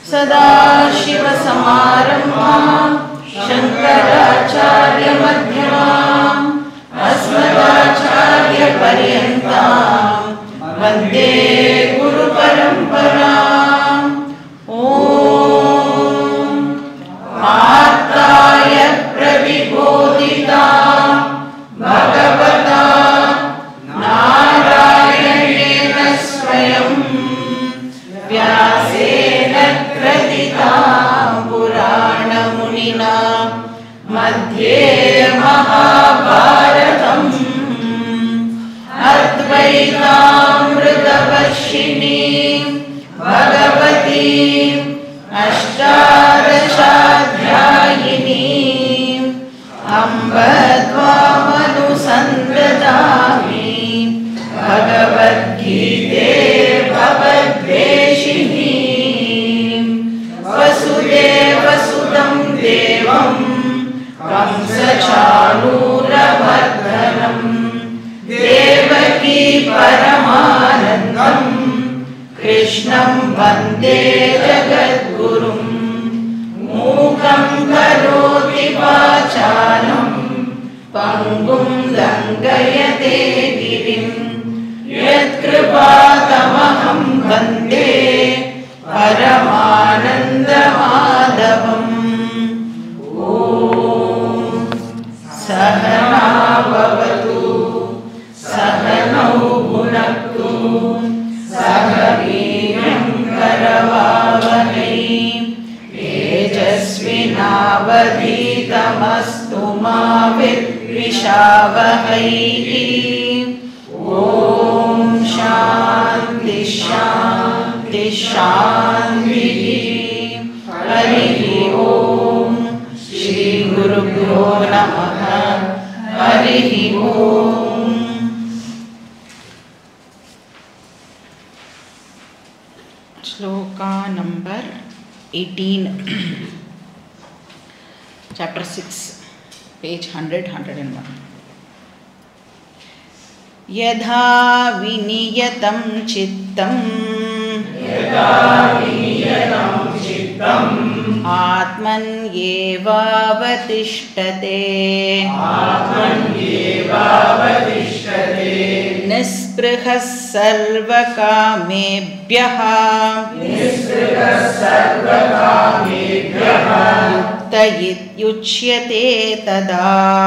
सदाशिवसमारम्भाम् शङ्कराचार्यमध्यमाम् अस्मदाचार्यपर्यन्ताम् वन्दे गुरुपरम्पराम् ॐ आर्ताय प्रविबोधिता भगवता नारायणेन स्वयं व्यासेन ग्रथिता पुराणमुनिना मध्ये महाभारतम् अद्वैतामृतवर्षिणी भगवती अष्टादशाध्यायिनी अम्ब त्वामनुसन्ददामि भगवद्गीते भवद्वेषिणी वसुदेवसुतं देवं कंसचाणूरभर्धनम् देवकी परमानन्दम् कृष्णं वन्दे जगद्गुरुम् मूकं करोति वाचालं पङ्गुं लङ्घयते गिरिं यत्कृपातमहं वन्दे परमानन्दमाधवम् ॐ सहना भवतु सहनौ भुनक्तु सह वीर्यं करवावहै तेजस्विनावधीतमस्तु मा विद्विषावहै ॐ शान्ति शान्ति शान्तिः हरिः ॐ श्रीगुरुभ्यो नमः हरिः ॐ श्लोका नंबर 18 chapter 6 page 100 101 यथा विनियतं चित्तम् आत्मन्येवावतिष्ठते निःस्पृहः सर्वकामेभ्यः युक्त इत्युच्यते तदा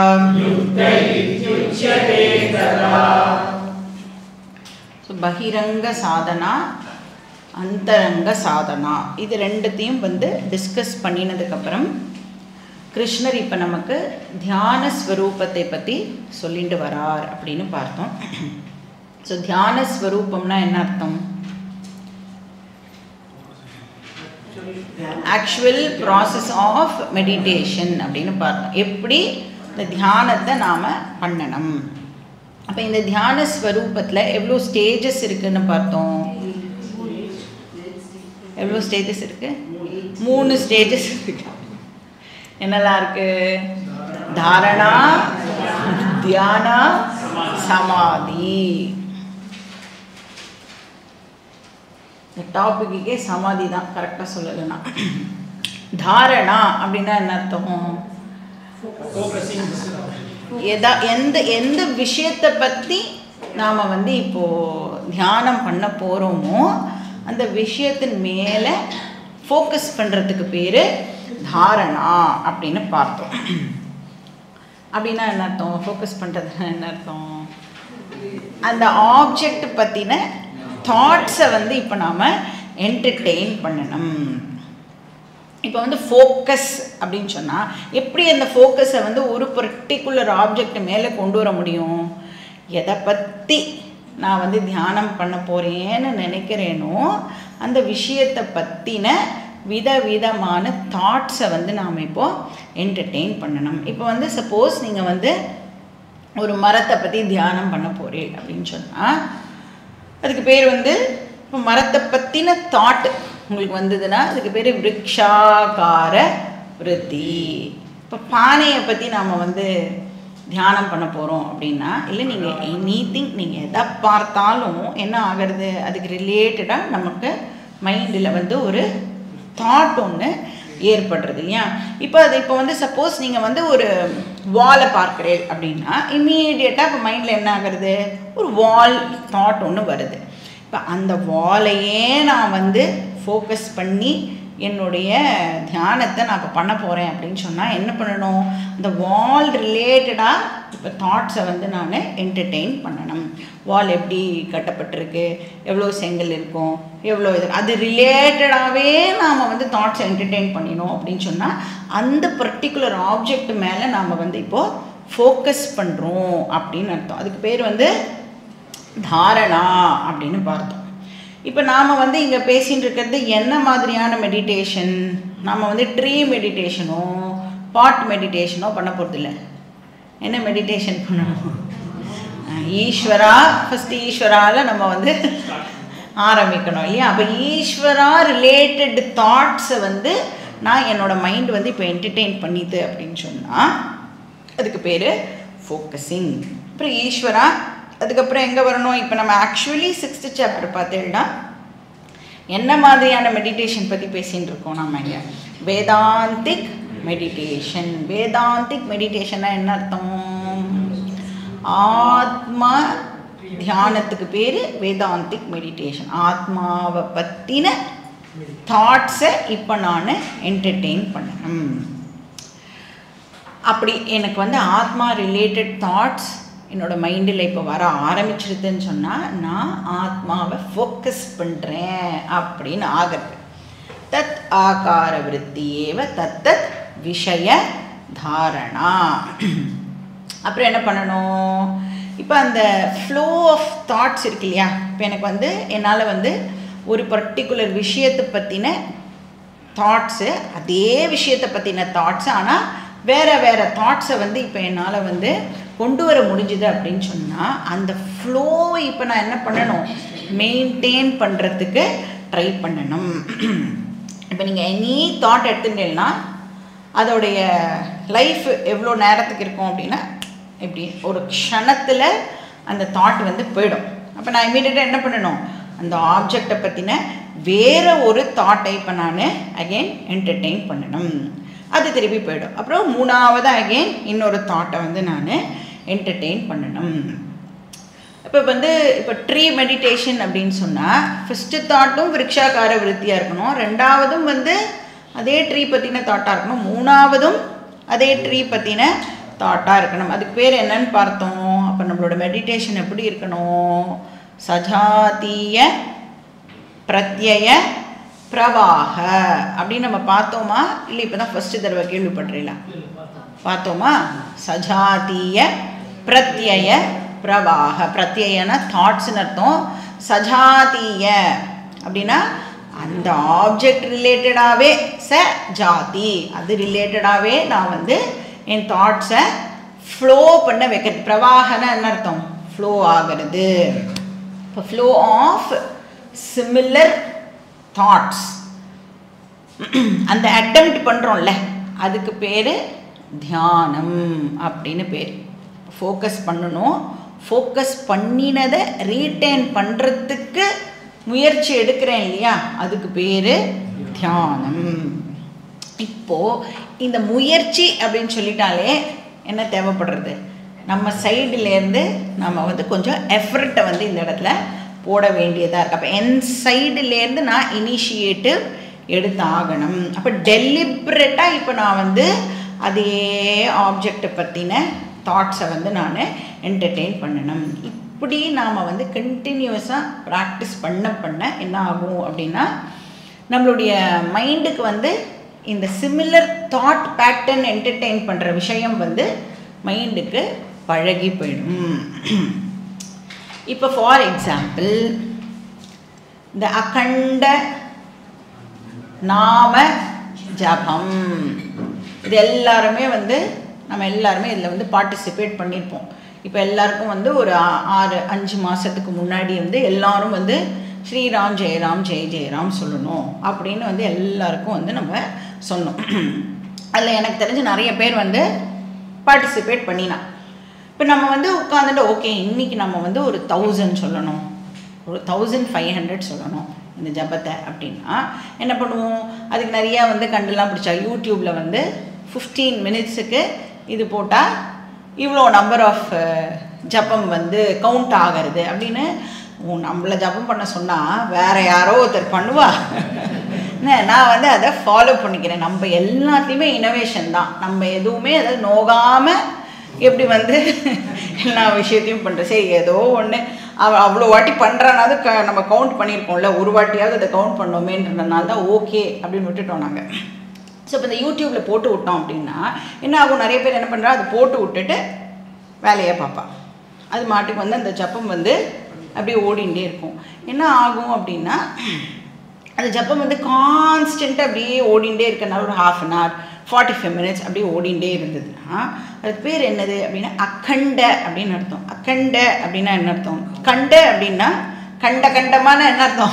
ஸோ பகிரங்க சாதனா அந்தரங்க சாதனா இது ரெண்டுத்தையும் வந்து டிஸ்கஸ் பண்ணினதுக்கப்புறம் கிருஷ்ணர் இப்போ நமக்கு தியான ஸ்வரூபத்தை பற்றி சொல்லிட்டு வரார் அப்படின்னு பார்த்தோம் ஸோ தியான ஸ்வரூபம்னா என்ன அர்த்தம் ஆக்சுவல் ப்ராசஸ் ஆஃப் மெடிடேஷன் அப்படின்னு பார்த்தோம் எப்படி இந்த தியானத்தை நாம் பண்ணணும் அப்போ இந்த தியான ஸ்வரூபத்தில் எவ்வளோ ஸ்டேஜஸ் இருக்குன்னு பார்த்தோம் எவ்வளோ ஸ்டேஜஸ் இருக்கு மூணு ஸ்டேஜஸ் இருக்கு என்னெல்லாம் இருக்கு தாரணா தியானா சமாதி இந்த டாபிக்கே சமாதி தான் கரெக்டாக சொல்லலைன்னா தாரணா அப்படின்னா என்ன அர்த்தம் எதா எந்த எந்த விஷயத்தை பற்றி நாம் வந்து இப்போது தியானம் பண்ண போகிறோமோ அந்த விஷயத்தின் மேலே ஃபோக்கஸ் பண்ணுறதுக்கு பேர் தாரணா அப்படின்னு பார்த்தோம் அப்படின்னா என்ன அர்த்தம் ஃபோக்கஸ் பண்ணுறதுனா என்ன அர்த்தம் அந்த ஆப்ஜெக்ட் பற்றின தாட்ஸை வந்து இப்போ நாம் என்டர்டெயின் பண்ணணும் இப்போ வந்து ஃபோக்கஸ் அப்படின்னு சொன்னால் எப்படி அந்த ஃபோக்கஸை வந்து ஒரு பர்டிகுலர் ஆப்ஜெக்ட் மேலே கொண்டு வர முடியும் எதை பற்றி நான் வந்து தியானம் பண்ண போகிறேன்னு நினைக்கிறேனோ அந்த விஷயத்தை பற்றின விதவிதமான தாட்ஸை வந்து நாம் இப்போது என்டர்டெயின் பண்ணணும் இப்போ வந்து சப்போஸ் நீங்கள் வந்து ஒரு மரத்தை பற்றி தியானம் பண்ண போகிறீள் அப்படின்னு சொன்னால் அதுக்கு பேர் வந்து இப்போ மரத்தை பற்றின தாட் உங்களுக்கு வந்ததுன்னா அதுக்கு பேர் விரக்ஷாகார விருத்தி இப்போ பானையை பற்றி நாம் வந்து தியானம் பண்ண போகிறோம் அப்படின்னா இல்லை நீங்கள் எனி திங் நீங்கள் எதை பார்த்தாலும் என்ன ஆகிறது அதுக்கு ரிலேட்டடாக நமக்கு மைண்டில் வந்து ஒரு தாட் ஒன்று ஏற்படுறது இல்லையா இப்போ அது இப்போ வந்து சப்போஸ் நீங்கள் வந்து ஒரு வாலை பார்க்குறேன் அப்படின்னா இம்மீடியட்டாக இப்போ மைண்டில் என்ன ஆகுறது ஒரு வால் தாட் ஒன்று வருது இப்போ அந்த வாலையே நான் வந்து ஃபோக்கஸ் பண்ணி என்னுடைய தியானத்தை நான் இப்போ பண்ண போகிறேன் அப்படின்னு சொன்னால் என்ன பண்ணணும் அந்த வால் ரிலேட்டடாக இப்போ தாட்ஸை வந்து நான் என்டர்டெயின் பண்ணணும் வால் எப்படி கட்டப்பட்டிருக்கு எவ்வளோ செங்கல் இருக்கும் எவ்வளோ இது அது ரிலேட்டடாகவே நாம் வந்து தாட்ஸை என்டர்டெயின் பண்ணினோம் அப்படின்னு சொன்னால் அந்த பர்டிகுலர் ஆப்ஜெக்ட் மேலே நாம் வந்து இப்போது ஃபோக்கஸ் பண்ணுறோம் அப்படின்னு அர்த்தம் அதுக்கு பேர் வந்து தாரணா அப்படின்னு பார்த்தோம் இப்போ நாம் வந்து இங்கே பேசின்னு இருக்கிறது என்ன மாதிரியான மெடிடேஷன் நாம் வந்து ட்ரீ மெடிடேஷனோ பாட் மெடிடேஷனோ பண்ண போகிறதில்ல என்ன மெடிடேஷன் பண்ணணும் அஹ் ஈஸ்வரா ஃபஸ்ட்டு ஈஸ்வராவில் நம்ம வந்து ஆரம்பிக்கணும் இல்லையா அப்போ ஈஸ்வரா ரிலேட்டட் தாட்ஸை வந்து நான் என்னோட மைண்ட் வந்து இப்போ என்டர்டெயின் பண்ணிது அப்படின்னு சொன்னால் அதுக்கு பேர் ஃபோக்கஸிங் அப்புறம் ஈஸ்வரா அதுக்கப்புறம் எங்கே வரணும் இப்போ நம்ம ஆக்சுவலி சிக்ஸ்த்து சாப்டர் பார்த்தேன்னா என்ன மாதிரியான மெடிடேஷன் பற்றி பேசின்னு இருக்கோம் நம்ம இங்கே வேதாந்திக் மெடிடேஷன் வேதாந்திக் மெடிடேஷன்னா என்ன அர்த்தம் ஆத்மா தியானத்துக்கு பேர் வேதாந்திக் மெடிடேஷன் ஆத்மாவை பற்றின தாட்ஸை இப்போ நான் என்டர்டெயின் பண்ணணும் அப்படி எனக்கு வந்து ஆத்மா ரிலேட்டட் தாட்ஸ் என்னோட மைண்டில் இப்போ வர ஆரம்பிச்சிருதுன்னு சொன்னால் நான் ஆத்மாவை ஃபோக்கஸ் பண்ணுறேன் அப்படின்னு ஆகிறது தத் ஆகார விருத்தி ஏவ தத்தத் விஷய தாரணா அப்புறம் என்ன பண்ணணும் இப்போ அந்த ஃப்ளோ ஆஃப் தாட்ஸ் இருக்கு இல்லையா இப்போ எனக்கு வந்து என்னால் வந்து ஒரு பர்டிகுலர் விஷயத்தை பற்றின தாட்ஸு அதே விஷயத்தை பற்றின தாட்ஸ் ஆனால் வேறு வேறு தாட்ஸை வந்து இப்போ என்னால் வந்து கொண்டு வர முடிஞ்சுது அப்படின்னு சொன்னால் அந்த ஃப்ளோவை இப்போ நான் என்ன பண்ணணும் மெயின்டைன் பண்ணுறதுக்கு ட்ரை பண்ணணும் இப்போ நீங்கள் எனி தாட் எடுத்துட்டீங்கன்னா அதோடைய லைஃப் எவ்வளோ நேரத்துக்கு இருக்கும் அப்படின்னா எப்படி ஒரு க்ஷணத்தில் அந்த தாட் வந்து போயிடும் அப்போ நான் இமீடியட்டாக என்ன பண்ணணும் அந்த ஆப்ஜெக்டை பற்றின வேறு ஒரு தாட்டை இப்போ நான் அகெயின் என்டர்டெயின் பண்ணணும் அது திருப்பி போயிடும் அப்புறம் மூணாவது அகெயின் இன்னொரு தாட்டை வந்து நான் என்டர்டெயின் பண்ணணும் இப்போ வந்து இப்போ ட்ரீ மெடிடேஷன் அப்படின்னு சொன்னால் ஃபஸ்ட்டு தாட்டும் விருட்சாக்கார விருத்தியாக இருக்கணும் ரெண்டாவதும் வந்து அதே ட்ரீ பற்றின தாட்டாக இருக்கணும் மூணாவதும் அதே ட்ரீ பற்றின தாட்டாக இருக்கணும் அதுக்கு பேர் என்னன்னு பார்த்தோம் அப்போ நம்மளோட மெடிடேஷன் எப்படி இருக்கணும் சஜாத்திய பிரத்யய பிரவாக அப்படின்னு நம்ம பார்த்தோமா இல்லை இப்போ தான் ஃபஸ்ட்டு தடவை கேள்விப்படுறீங்களா பார்த்தோமா சஜாத்திய பிரத்யய பிரவாக பிரத்யயன தாட்ஸ்னு அர்த்தம் சஜாத்திய அப்படின்னா அந்த ஆப்ஜெக்ட் ரிலேட்டடாகவே ச ஜாதி அது ரிலேட்டடாகவே நான் வந்து என் தாட்ஸை ஃப்ளோ பண்ண வைக்கிறது பிரவாகன என்ன அர்த்தம் ஃப்ளோ ஆகிறது இப்போ ஃப்ளோ ஆஃப் சிமிலர் தாட்ஸ் அந்த அட்டம்ப்ட் பண்ணுறோம்ல அதுக்கு பேர் தியானம் அப்படின்னு பேர் ஃபோக்கஸ் பண்ணணும் ஃபோக்கஸ் பண்ணினதை ரீட்டைன் பண்ணுறதுக்கு முயற்சி எடுக்கிறேன் இல்லையா அதுக்கு பேர் தியானம் இப்போது இந்த முயற்சி அப்படின்னு சொல்லிட்டாலே என்ன தேவைப்படுறது நம்ம சைடுலேருந்து நம்ம வந்து கொஞ்சம் எஃபர்ட்டை வந்து இந்த இடத்துல போட வேண்டியதாக இருக்குது அப்போ என் சைடுலேருந்து நான் இனிஷியேட்டிவ் எடுத்து ஆகணும் அப்போ டெலிப்ரேட்டாக இப்போ நான் வந்து அதே ஆப்ஜெக்டை பற்றின தாட்ஸை வந்து நான் என்டர்டெயின் பண்ணணும் இப்படி நாம் வந்து கண்டினியூஸாக ப்ராக்டிஸ் பண்ண பண்ண என்ன ஆகும் அப்படின்னா நம்மளுடைய மைண்டுக்கு வந்து இந்த சிமிலர் தாட் பேட்டர்ன் என்டர்டெயின் பண்ணுற விஷயம் வந்து மைண்டுக்கு பழகி போயிடும் இப்போ ஃபார் எக்ஸாம்பிள் இந்த அகண்ட நாம ஜபம் இது எல்லாருமே வந்து நம்ம எல்லாருமே இதில் வந்து பார்ட்டிசிபேட் பண்ணியிருப்போம் இப்போ எல்லாருக்கும் வந்து ஒரு ஆ- ஆறு அஞ்சு மாதத்துக்கு முன்னாடி வந்து எல்லாரும் வந்து ஸ்ரீராம் ஜெயராம் ஜெய ஜெயராம் சொல்லணும் அப்படின்னு வந்து எல்லாருக்கும் வந்து நம்ம சொன்னோம் அதில் எனக்கு தெரிஞ்சு நிறைய பேர் வந்து பார்ட்டிசிபேட் பண்ணினான் இப்போ நம்ம வந்து உட்காந்துட்டு ஓகே இன்னைக்கு நம்ம வந்து ஒரு தௌசண்ட் சொல்லணும் ஒரு தௌசண்ட் ஃபைவ் ஹண்ட்ரட் சொல்லணும் இந்த ஜபத்தை அப்படின்னா என்ன பண்ணுவோம் அதுக்கு நிறையா வந்து கண்டுலாம் பிடிச்சா யூடியூப்பில் வந்து ஃபிஃப்டீன் மினிட்ஸுக்கு இது போட்டால் இவ்வளோ நம்பர் ஆஃப் ஜபம் வந்து கவுண்ட் ஆகிறது அப்படின்னு ஓ நம்மளை ஜபம் பண்ண சொன்னால் வேற யாரோ ஒருத்தர் பண்ணுவா என்ன நான் வந்து அதை ஃபாலோ பண்ணிக்கிறேன் நம்ம எல்லாத்தையுமே இனோவேஷன் தான் நம்ம எதுவுமே அதை நோகாமல் எப்படி வந்து எல்லா விஷயத்தையும் பண்ணுற சரி ஏதோ ஒன்று அவ அவ்வளோ வாட்டி பண்ணுறனாவது க நம்ம கவுண்ட் பண்ணியிருக்கோம்ல ஒரு வாட்டியாவது அதை கவுண்ட் பண்ணோமேன்றதுனால தான் ஓகே அப்படின்னு விட்டுட்டோம் நாங்கள் ஸோ இப்போ இந்த யூடியூப்பில் போட்டு விட்டோம் அப்படின்னா என்ன ஆகும் நிறைய பேர் என்ன பண்ணுறா அதை போட்டு விட்டுட்டு வேலையை பார்ப்பா அது மாட்டுக்கு வந்து அந்த ஜப்பம் வந்து அப்படியே ஓடிண்டே இருக்கும் என்ன ஆகும் அப்படின்னா அந்த ஜப்பம் வந்து கான்ஸ்டண்ட்டாக அப்படியே ஓடிண்டே இருக்கனால ஒரு half an hour forty five minutes அப்படியே ஓடிண்டே இருந்ததுன்னா அதுக்கு பேர் என்னது அப்படின்னா அக்கண்ட அப்படின்னு அர்த்தம் அக்கண்ட அப்படின்னா என்ன அர்த்தம் கண்ட அப்படின்னா கண்ட கண்டமான என்ன அர்த்தம்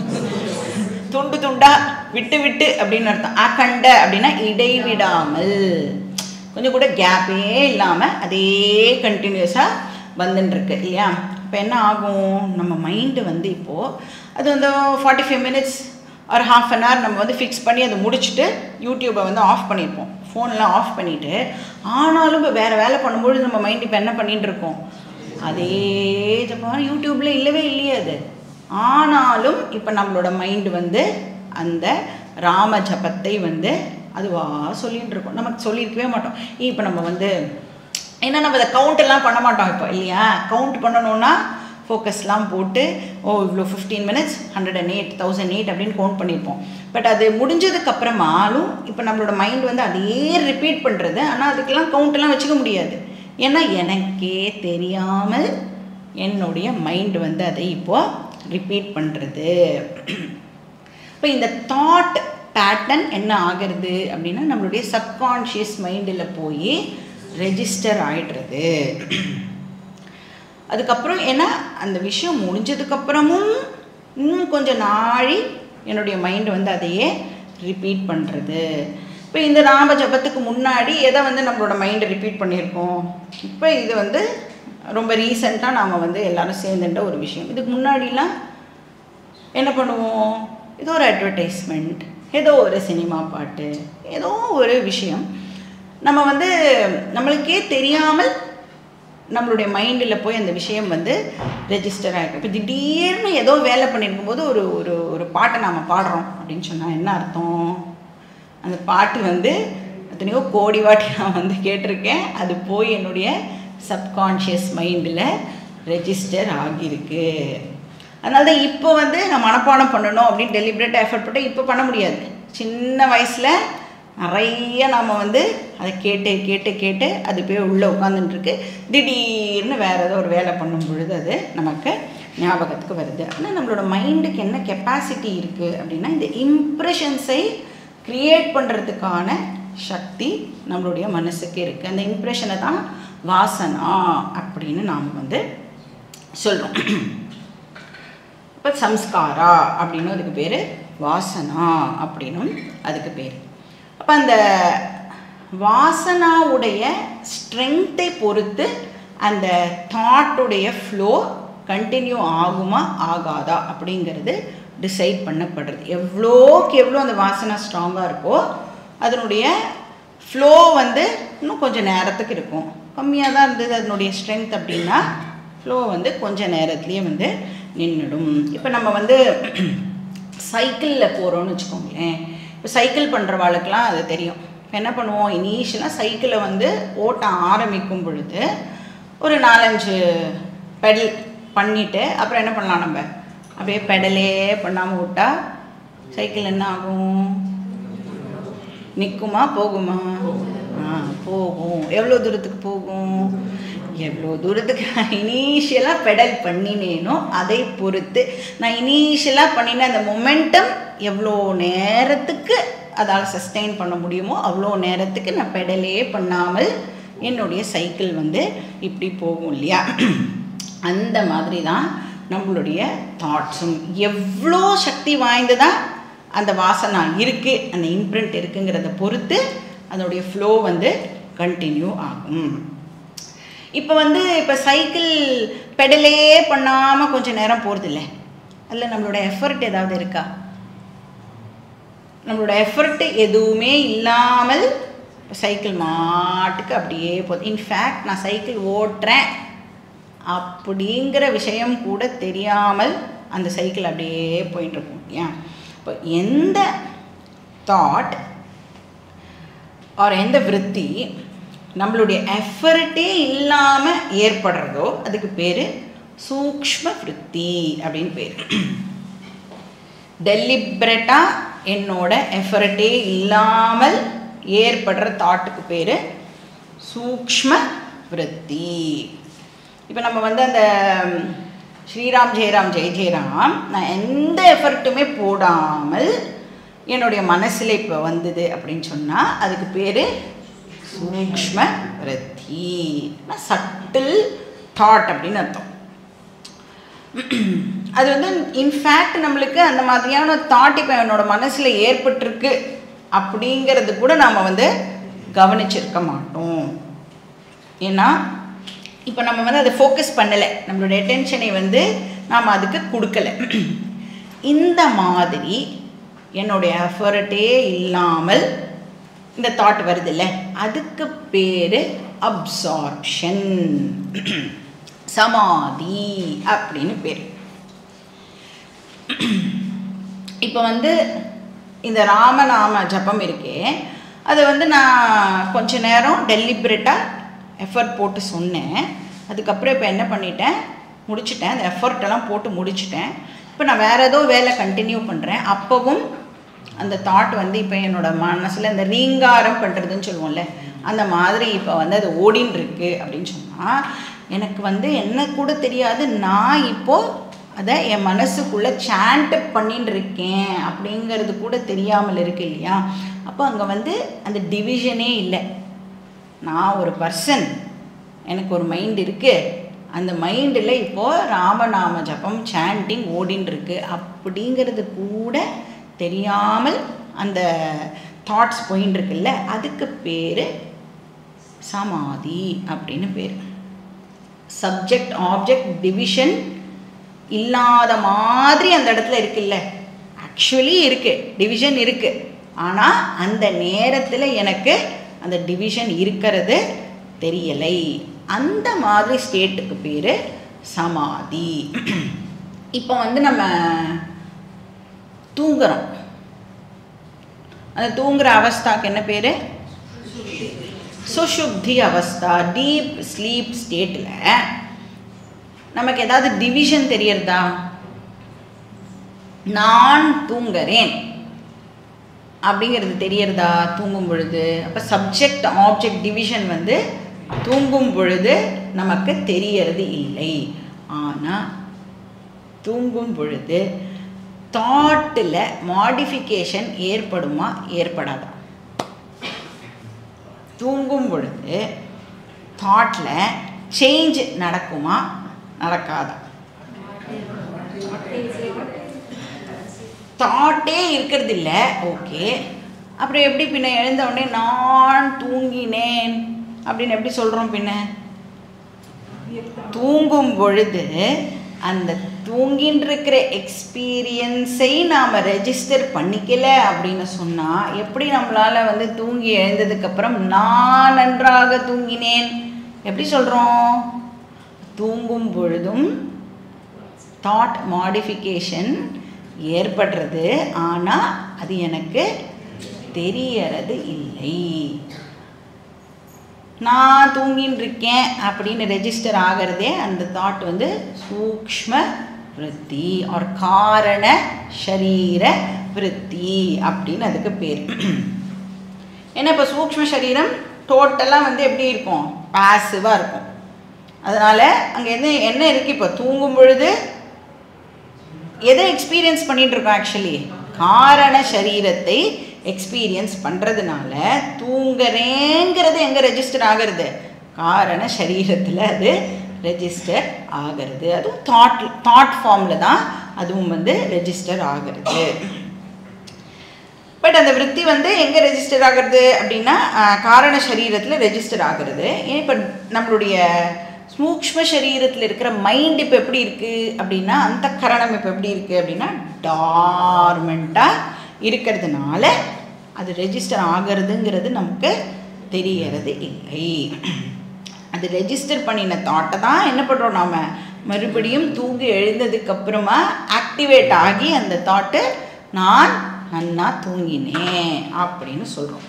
துண்டு துண்டா விட்டு விட்டு அப்படின்னு அர்த்தம் அகண்ட அப்படின்னா இடைவிடாமல் கொஞ்சம் கூட கேப்பே இல்லாமல் அதே கண்டினியூஸாக வந்துன்னு இருக்கு இல்லையா இப்போ என்ன ஆகும் நம்ம மைண்டு வந்து இப்போது அது வந்து ஃபார்ட்டி ஃபைவ் மினிட்ஸ் ஒரு ஹாஃப் அன் ஹவர் நம்ம வந்து ஃபிக்ஸ் பண்ணி அதை முடிச்சுட்டு யூடியூப்பை வந்து ஆஃப் பண்ணியிருப்போம் ஃபோன்லாம் ஆஃப் பண்ணிவிட்டு ஆனாலும் இப்போ வேறு வேலை பண்ணும்பொழுது நம்ம மைண்ட் இப்போ என்ன பண்ணிட்டு இருக்கோம் அதே ஜப்பான் யூடியூப்பில் இல்லவே இல்லையே அது ஆனாலும் இப்போ நம்மளோட மைண்டு வந்து அந்த ராம ஜபத்தை வந்து அதுவாக சொல்லிட்டு இருக்கோம் நமக்கு சொல்லியிருக்கவே மாட்டோம் இப்போ நம்ம வந்து ஏன்னா நம்ம அதை கவுண்ட் எல்லாம் பண்ண மாட்டோம் இப்போ இல்லையா கவுண்ட் பண்ணணும்னா ஃபோக்கஸ்லாம் போட்டு ஓ இவ்வளோ fifteen minutes hundred and eight thousand eight அப்படின்னு கவுண்ட் பண்ணியிருப்போம் பட் அது முடிஞ்சதுக்கு அப்புறமாலும் இப்போ நம்மளோட மைண்ட் வந்து அதையே ரிப்பீட் பண்ணுறது ஆனால் அதுக்கெல்லாம் கவுண்ட்லாம் வச்சுக்க முடியாது ஏன்னா எனக்கே தெரியாமல் என்னுடைய மைண்ட் வந்து அதை இப்போது ரிப்பீட் பண்ணுறது இப்போ இந்த தாட் பேட்டர்ன் என்ன ஆகிறது அப்படின்னா நம்மளுடைய சப்கான்ஷியஸ் மைண்டில் போய் ரெஜிஸ்டர் ஆயிடுறது அதுக்கப்புறம் ஏன்னா அந்த விஷயம் முடிஞ்சதுக்கப்புறமும் இன்னும் கொஞ்சம் நாழி என்னுடைய மைண்ட் வந்து அதையே ரிப்பீட் பண்ணுறது இப்போ இந்த நாம ஜபத்துக்கு முன்னாடி எதை வந்து நம்மளோட மைண்டை ரிப்பீட் பண்ணியிருக்கோம் இப்போ இது வந்து ரொம்ப ரீசெண்டாக நாம் வந்து எல்லாரும் சேர்ந்துட்ட ஒரு விஷயம் இதுக்கு முன்னாடிலாம் என்ன பண்ணுவோம் ஏதோ ஒரு அட்வர்டைஸ்மெண்ட் ஏதோ ஒரு சினிமா பாட்டு ஏதோ ஒரு விஷயம் நம்ம வந்து நம்மளுக்கே தெரியாமல் நம்மளுடைய மைண்டில் போய் அந்த விஷயம் வந்து ரெஜிஸ்டர் ஆகிருக்கும் இப்போ திடீர்னு ஏதோ வேலை பண்ணியிருக்கும் போது ஒரு ஒரு ஒரு பாட்டை நாம் பாடுறோம் அப்படின்னு சொன்னால் என்ன அர்த்தம் அந்த பாட்டு வந்து எத்தனையோ கோடி வாட்டி நான் வந்து கேட்டிருக்கேன் அது போய் என்னுடைய சப்கான்ஷியஸ் மைண்டில் ரெஜிஸ்டர் ஆகியிருக்கு அதனால தான் இப்போ வந்து நான் மனப்பாடம் பண்ணணும் அப்படின்னு டெலிபரேட்டாக எஃபர்ட் போட்டு இப்போ பண்ண முடியாது சின்ன வயசில் நிறைய நாம் வந்து அதை கேட்டு கேட்டு கேட்டு அது போய் உள்ளே உட்காந்துட்டுருக்கு திடீர்னு வேறு ஏதோ ஒரு வேலை பண்ணும் பொழுது அது நமக்கு ஞாபகத்துக்கு வருது ஆனால் நம்மளோட மைண்டுக்கு என்ன கெப்பாசிட்டி இருக்குது அப்படின்னா இந்த இம்ப்ரெஷன்ஸை க்ரியேட் பண்ணுறதுக்கான சக்தி நம்மளுடைய மனசுக்கு இருக்குது அந்த இம்ப்ரெஷனை தான் வாசனா அப்படின்னு நாம் வந்து சொல்கிறோம் இப்போ சம்ஸ்காரா அப்படின்னு அதுக்கு பேர் வாசனா அப்படின்னும் அதுக்கு பேர் அப்போ அந்த வாசனாவுடைய ஸ்ட்ரென்த்தை பொறுத்து அந்த தாட்டுடைய ஃப்ளோ கண்டினியூ ஆகுமா ஆகாதா அப்படிங்கிறது டிசைட் பண்ணப்படுறது எவ்வளோக்கு எவ்வளோ அந்த வாசனை ஸ்ட்ராங்காக இருக்கோ அதனுடைய ஃப்ளோ வந்து இன்னும் கொஞ்சம் நேரத்துக்கு இருக்கும் கம்மியாக தான் இருந்தது அதனுடைய ஸ்ட்ரென்த் அப்படின்னா ஃப்ளோ வந்து கொஞ்சம் நேரத்துலேயே வந்து நின்றுடும் இப்போ நம்ம வந்து சைக்கிளில் போகிறோன்னு வச்சுக்கோங்களேன் இப்போ சைக்கிள் பண்ணுறவாளுக்கெலாம் அது தெரியும் இப்போ என்ன பண்ணுவோம் இனிஷியலாக சைக்கிளை வந்து ஓட்ட ஆரம்பிக்கும் பொழுது ஒரு நாலஞ்சு பெடல் பண்ணிவிட்டு அப்புறம் என்ன பண்ணலாம் நம்ம அப்படியே பெடலே பண்ணாமல் விட்டா சைக்கிள் என்ன ஆகும் நிற்குமா போகுமா ஆ போகும் எவ்வளோ தூரத்துக்கு போகும் எவ்வளோ தூரத்துக்கு நான் இனிஷியலாக பெடல் பண்ணினேனோ அதை பொறுத்து நான் இனிஷியலாக பண்ணின அந்த மொமெண்டம் எவ்வளோ நேரத்துக்கு அதால் சஸ்டெயின் பண்ண முடியுமோ அவ்வளோ நேரத்துக்கு நான் பெடலே பண்ணாமல் என்னுடைய சைக்கிள் வந்து இப்படி போகும் இல்லையா அந்த மாதிரி தான் நம்மளுடைய தாட்ஸும் எவ்வளோ சக்தி வாய்ந்ததாக அந்த வாசனா இருக்குது அந்த இம்ப்ரிண்ட் இருக்குங்கிறத பொறுத்து அதனுடைய ஃப்ளோ வந்து கண்டினியூ ஆகும் இப்போ வந்து இப்போ சைக்கிள் பெடலே பண்ணாமல் கொஞ்சம் நேரம் போகிறது இல்லை அதில் நம்மளோட எஃபர்ட் ஏதாவது இருக்கா நம்மளோட எஃபர்ட் எதுவுமே இல்லாமல் சைக்கிள் மாட்டுக்கு அப்படியே போகுது இன்ஃபேக்ட் நான் சைக்கிள் ஓட்டுறேன் அப்படிங்கிற விஷயம் கூட தெரியாமல் அந்த சைக்கிள் அப்படியே போயிட்டுருக்கும் ஏன் இப்போ எந்த தாட் ஆர் எந்த விருத்தி நம்மளுடைய எஃபர்ட்டே இல்லாமல் ஏற்படுறதோ அதுக்கு பேர் சூக்ஷ்ம விருத்தி அப்படின்னு பேர் டெலிப்ரெட்டாக என்னோட எஃபர்ட்டே இல்லாமல் ஏற்படுற தாட்டுக்கு பேர் சூக்ஷ்ம விருத்தி இப்போ நம்ம வந்து அந்த ஸ்ரீராம் ஜெயராம் ஜெய ஜெயராம் நான் எந்த எஃபர்ட்டுமே போடாமல் என்னுடைய மனசில் இப்போ வந்தது அப்படின்னு சொன்னால் அதுக்கு பேர் சூக்ஷ்ம விருத்தி சட்டில் தாட் அப்படின்னு அர்த்தம் அது வந்து இன்ஃபேக்ட் நம்மளுக்கு அந்த மாதிரியான தாட் இப்போ என்னோட மனசில் ஏற்பட்டிருக்கு அப்படிங்கிறது கூட நாம் வந்து கவனிச்சிருக்க மாட்டோம் ஏன்னா இப்போ நம்ம வந்து அதை ஃபோக்கஸ் பண்ணலை நம்மளுடைய அட்டென்ஷனை வந்து நாம் அதுக்கு கொடுக்கல இந்த மாதிரி என்னுடைய எஃபர்ட்டே இல்லாமல் இந்த தாட் வருது இல்லை அதுக்கு பேர் அப்சார்ப்ஷன் சமாதி அப்படின்னு பேர் இப்போ வந்து இந்த ராமநாம ஜபம் இருக்கே அதை வந்து நான் கொஞ்ச நேரம் டெலிபரேட்டாக எஃபர்ட் போட்டு சொன்னேன் அதுக்கப்புறம் இப்போ என்ன பண்ணிட்டேன் முடிச்சிட்டேன் அந்த எஃபர்ட்டெல்லாம் போட்டு முடிச்சிட்டேன் இப்போ நான் வேறு ஏதோ வேலை கண்டினியூ பண்ணுறேன் அப்போவும் அந்த தாட் வந்து இப்போ என்னோடய மனசில் இந்த ரீங்காரம் பண்ணுறதுன்னு சொல்லுவோம்ல அந்த மாதிரி இப்போ வந்து அது ஓடின்னு இருக்கு அப்படின்னு சொன்னால் எனக்கு வந்து என்ன கூட தெரியாது நான் இப்போது அதை என் மனசுக்குள்ளே சாண்ட் பண்ணின்னு இருக்கேன் அப்படிங்கிறது கூட தெரியாமல் இருக்கு இல்லையா அப்போ அங்கே வந்து அந்த டிவிஷனே இல்லை நான் ஒரு பர்சன் எனக்கு ஒரு மைண்ட் இருக்குது அந்த மைண்டில் இப்போது ராமநாம ஜபம் சாண்டிங் ஓடின்னு இருக்கு அப்படிங்கிறது கூட தெரியாமல் அந்த தாட்ஸ் போயின்னு இருக்குல்ல அதுக்கு பேர் சமாதி அப்படின்னு பேர் சப்ஜெக்ட் ஆப்ஜெக்ட் டிவிஷன் இல்லாத மாதிரி அந்த இடத்துல இருக்குல்ல ஆக்சுவலி இருக்குது டிவிஷன் இருக்குது ஆனால் அந்த நேரத்தில் எனக்கு அந்த டிவிஷன் இருக்கிறது தெரியலை அந்த மாதிரி ஸ்டேட்டுக்கு பேர் சமாதி இப்போ வந்து நம்ம தூங்குறோம் அந்த தூங்குற அவஸ்தாக்கு என்ன பேர் சுஷுப்தி அவஸ்தா டீப் ஸ்லீப் ஸ்டேட்டில் நமக்கு ஏதாவது டிவிஷன் தெரியறதா நான் தூங்குறேன் அப்படிங்கிறது தெரியறதா தூங்கும் பொழுது அப்போ சப்ஜெக்ட் ஆப்ஜெக்ட் டிவிஷன் வந்து தூங்கும் பொழுது நமக்கு தெரியறது இல்லை ஆனால் தூங்கும் பொழுது தாட்டில் மாடிஃபிகேஷன் ஏற்படுமா ஏற்படாதா தூங்கும் பொழுது தாட்டில் சேஞ்ச் நடக்குமா நடக்காதா தாட்டே இருக்கிறது இல்லை ஓகே அப்புறம் எப்படி பின்ன எழுந்த உடனே நான் தூங்கினேன் அப்படின்னு எப்படி சொல்கிறோம் பின்ன தூங்கும் பொழுது அந்த தூங்கின்னு இருக்கிற எக்ஸ்பீரியன்ஸை நாம் ரெஜிஸ்டர் பண்ணிக்கல அப்படின்னு சொன்னால் எப்படி நம்மளால் வந்து தூங்கி எழுந்ததுக்கப்புறம் நான் நன்றாக தூங்கினேன் எப்படி சொல்கிறோம் தூங்கும் பொழுதும் தாட் மாடிஃபிகேஷன் ஏற்படுறது ஆனால் அது எனக்கு தெரியறது இல்லை நான் தூங்கின்னு இருக்கேன் அப்படின்னு ரெஜிஸ்டர் ஆகிறதே அந்த தாட் வந்து சூக்ஷ்ம விருத்தி ஒரு காரண ஷரீர விருத்தி அப்படின்னு அதுக்கு பேர் ஏன்னா இப்போ சூக்ஷ்ம சரீரம் டோட்டலாக வந்து எப்படி இருக்கும் பாசிவாக இருக்கும் அதனால் அங்கே என்ன என்ன இருக்குது இப்போ தூங்கும் பொழுது எதை எக்ஸ்பீரியன்ஸ் பண்ணிட்டு இருக்கோம் ஆக்சுவலி காரண சரீரத்தை எக்ஸ்பீரியன்ஸ் பண்ணுறதுனால தூங்குறேங்கிறது எங்கே ரெஜிஸ்டர் ஆகிறது காரண சரீரத்தில் அது ரெஜிஸ்டர் ஆகிறது அதுவும் தாட் தாட் ஃபார்மில் தான் அதுவும் வந்து ரெஜிஸ்டர் ஆகிறது பட் அந்த விற்பி வந்து எங்கே ரெஜிஸ்டர் ஆகிறது அப்படின்னா ஆஹ், காரண சரீரத்தில் ரெஜிஸ்டர் ஆகிறது ஏன் இப்போ நம்மளுடைய சூக்ஷ்ம சரீரத்தில் இருக்கிற மைண்ட் இப்போ எப்படி இருக்குது அப்படின்னா அந்த கரணம் இப்போ எப்படி இருக்குது அப்படின்னா டார்மெண்ட்டாக இருக்கிறதுனால அது ரெஜிஸ்டர் ஆகிறதுங்கிறது நமக்கு தெரியறது இல்லை அது ரெஜிஸ்டர் பண்ணின தாட்டை தான் என்ன பண்ணுறோம் நாம் மறுபடியும் தூங்கி எழுந்ததுக்கு அப்புறமா ஆக்டிவேட் ஆகி அந்த தாட்டு நான் நன்னா தூங்கினேன் அப்படின்னு சொல்கிறோம்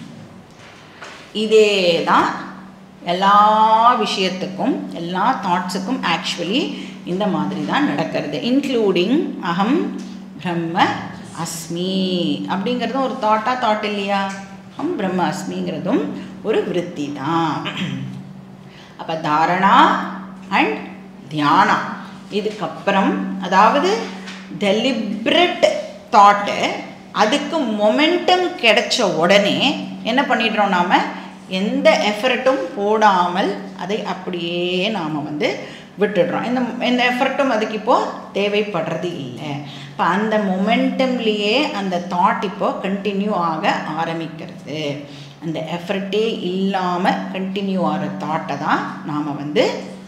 இதே தான் எல்லா விஷயத்துக்கும் எல்லா தாட்ஸுக்கும் ஆக்சுவலி இந்த மாதிரி தான் நடக்கிறது இன்க்ளூடிங் அகம் பிரம்ம அஸ்மி அப்படிங்கிறதும் ஒரு தாட்டா தாட் இல்லையா அகம் பிரம்ம அஸ்மிங்கிறதும் ஒரு விருத்தி தான் அப்போ தாரணா அண்ட் தியானா இதுக்கப்புறம் அதாவது டெலிப்ரேட் தாட்டு அதுக்கு மொமெண்டம் கிடைச்ச உடனே என்ன பண்ணிடுறோம் நாம் எந்த எஃபர்ட்டும் போடாமல் அதை அப்படியே நாம் வந்து விட்டுடுறோம் இந்த இந்த எஃபர்ட்டும் அதுக்கு இப்போது தேவைப்படுறது இல்லை இப்போ அந்த மொமெண்டம்லேயே அந்த தாட் இப்போ கண்டினியூ ஆக ஆரம்பிக்கிறது அந்த எஃபர்ட்டே இல்லாமல் கண்டினியூ ஆகிற தாட்டை தான் நாம் வந்து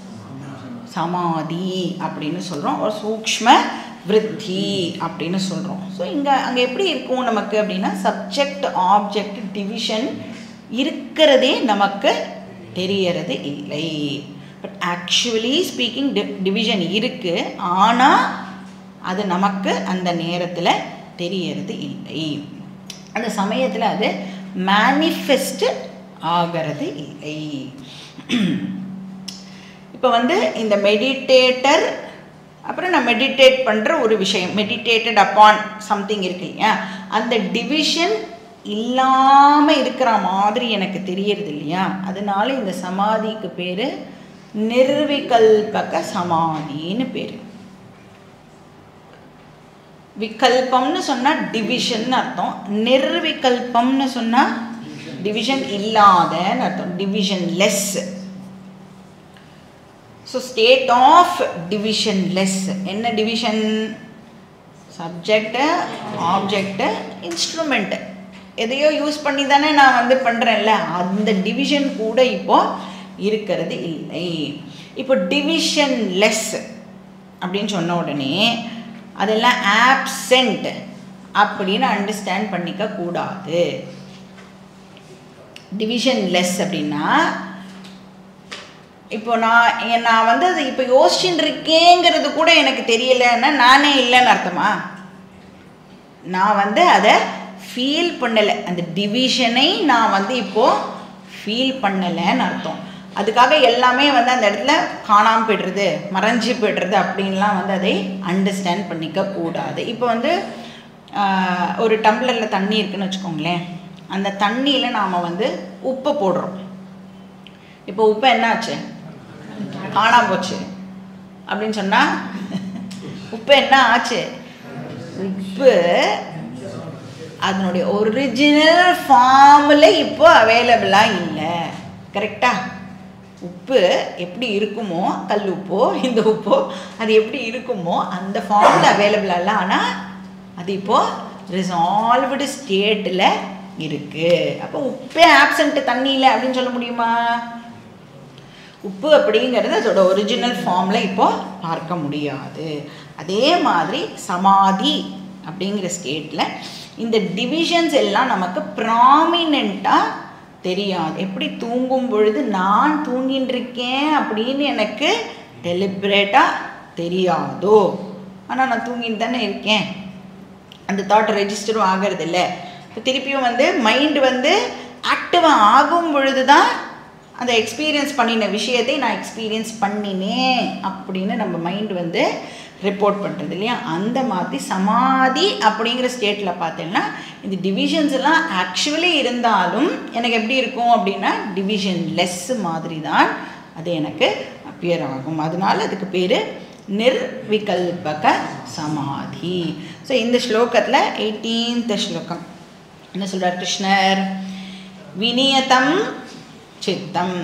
சமாதி அப்படின்னு சொல்கிறோம் ஒரு சூக்ஷ்ம விருத்தி அப்படின்னு சொல்கிறோம் ஸோ இங்கே அங்கே எப்படி இருக்கும் நமக்கு அப்படின்னா சப்ஜெக்ட் ஆப்ஜெக்ட் டிவிஷன் இருக்கிறதே நமக்கு தெரியறது இல்லை பட் ஆக்சுவலி ஸ்பீக்கிங் டிவிஷன் இருக்குது ஆனால் அது நமக்கு அந்த நேரத்தில் தெரியறது இல்லை அந்த சமயத்தில் அது மேனிஃபெஸ்ட் ஆகிறது இல்லை இப்போ வந்து இந்த மெடிடேட்டர் அப்புறம் நான் மெடிடேட் பண்ணுற ஒரு விஷயம் மெடிடேட்டட் அப்பான் சம்திங் இருக்கு இல்லையா அந்த டிவிஷன் இல்லாமல் இருக்கிற மாதிரி எனக்கு தெரியறது இல்லையா அதனால இந்த சமாதிக்கு பேர் நிர்விகல்பக சமாதின்னு பேர் விகல்பம்னு சொன்னால் டிவிஷன் அர்த்தம் நிர்விகல்பம்னு சொன்னால் டிவிஷன் இல்லாதன்னு அர்த்தம் division less so state of divisionless என்ன டிவிஷன் சப்ஜெக்டு ஆப்ஜெக்டு இன்ஸ்ட்ருமெண்ட்டு எதையோ யூஸ் பண்ணி தானே நான் வந்து பண்ணுறேன்ல அந்த டிவிஷன் கூட இப்போ இருக்கிறது இல்லை இப்போ டிவிஷன் லெஸ் அப்படின்னு சொன்ன உடனே அதெல்லாம் ஆப்சென்ட் அப்படின்னு அண்டர்ஸ்டாண்ட் பண்ணிக்க கூடாது டிவிஷன் லெஸ் அப்படின்னா இப்போ நான் எ- நான் வந்து அது இப்போ யோசிச்சுட்டு இருக்கேங்கிறது கூட எனக்கு தெரியலைன்னா நானே இல்லைன்னு அர்த்தமா நான் வந்து அதை ஃபீல் பண்ணலை அந்த டிவிஷனை நான் வந்து இப்போது ஃபீல் பண்ணலைன்னு அர்த்தம் அதுக்காக எல்லாமே வந்து அந்த இடத்துல காணாமல் போய்டுறது மறைஞ்சு போய்டுறது அப்படின்லாம் வந்து அதை அண்டர்ஸ்டாண்ட் பண்ணிக்க கூடாது இப்போ வந்து ஆஹ், ஒரு டம்ளரில் தண்ணி இருக்குன்னு வச்சுக்கோங்களேன் அந்த தண்ணியில் நாம் வந்து உப்பை போடுறோம் இப்போ உப்பு என்னாச்சு காணாம போச்சு அப்படின்னு சொன்னால் உப்பு என்ன ஆச்சு உப்பு அதனுடைய ஒரிஜினல் ஃபார்மில் இப்போ அவைலபிளாக இல்லை கரெக்டா உப்பு எப்படி இருக்குமோ கல் உப்போ இந்த உப்போ அது எப்படி இருக்குமோ அந்த ஃபார்மில் அவைலபிளாக இல்லை ஆனால் அது இப்போது ரிசால்வ்டு ஸ்டேட்டில் இருக்குது அப்போ உப்பே ஆப்சண்ட்டு தண்ணியில் அப்படின்னு சொல்ல முடியுமா உப்பு அப்படிங்கிறது அதோட ஒரிஜினல் ஃபார்மில் இப்போ பார்க்க முடியாது அதே மாதிரி சமாதி அப்படிங்கிற ஸ்டேட்டில் இந்த டிவிஷன்ஸ் எல்லாம் நமக்கு ப்ராமினெண்ட்டாக தெரியாது எப்படி தூங்கும் பொழுது நான் தூங்கின்னு இருக்கேன் அப்படின்னு எனக்கு டெலிபரேட்டாக தெரியாதோ ஆனால் நான் தூங்கின்னு தானே இருக்கேன் அந்த தாட் ரெஜிஸ்டரும் ஆகிறது இல்லை இப்போ திருப்பியும் வந்து மைண்டு வந்து ஆக்டிவாக ஆகும் பொழுது தான் அந்த எக்ஸ்பீரியன்ஸ் பண்ணின விஷயத்தை நான் எக்ஸ்பீரியன்ஸ் பண்ணினேன் அப்படின்னு நம்ம மைண்ட் வந்து ரிப்போர்ட் பண்ணுறது இல்லையா அந்த மாதிரி சமாதி அப்படிங்கிற ஸ்டேட்டில் பார்த்தீங்கன்னா இந்த டிவிஷன்ஸ் எல்லாம் ஆக்சுவலி இருந்தாலும் எனக்கு எப்படி இருக்கும் அப்படின்னா டிவிஷன் லெஸ் மாதிரி தான் அது எனக்கு அப்பியர் ஆகும் அதனால அதுக்கு பேர் நிர்விகல்பக சமாதி ஸோ இந்த ஸ்லோகத்தில் எயிட்டீன்த் ஸ்லோகம் என்ன சொல்கிறார் கிருஷ்ணர் விநியதம் சித்தம்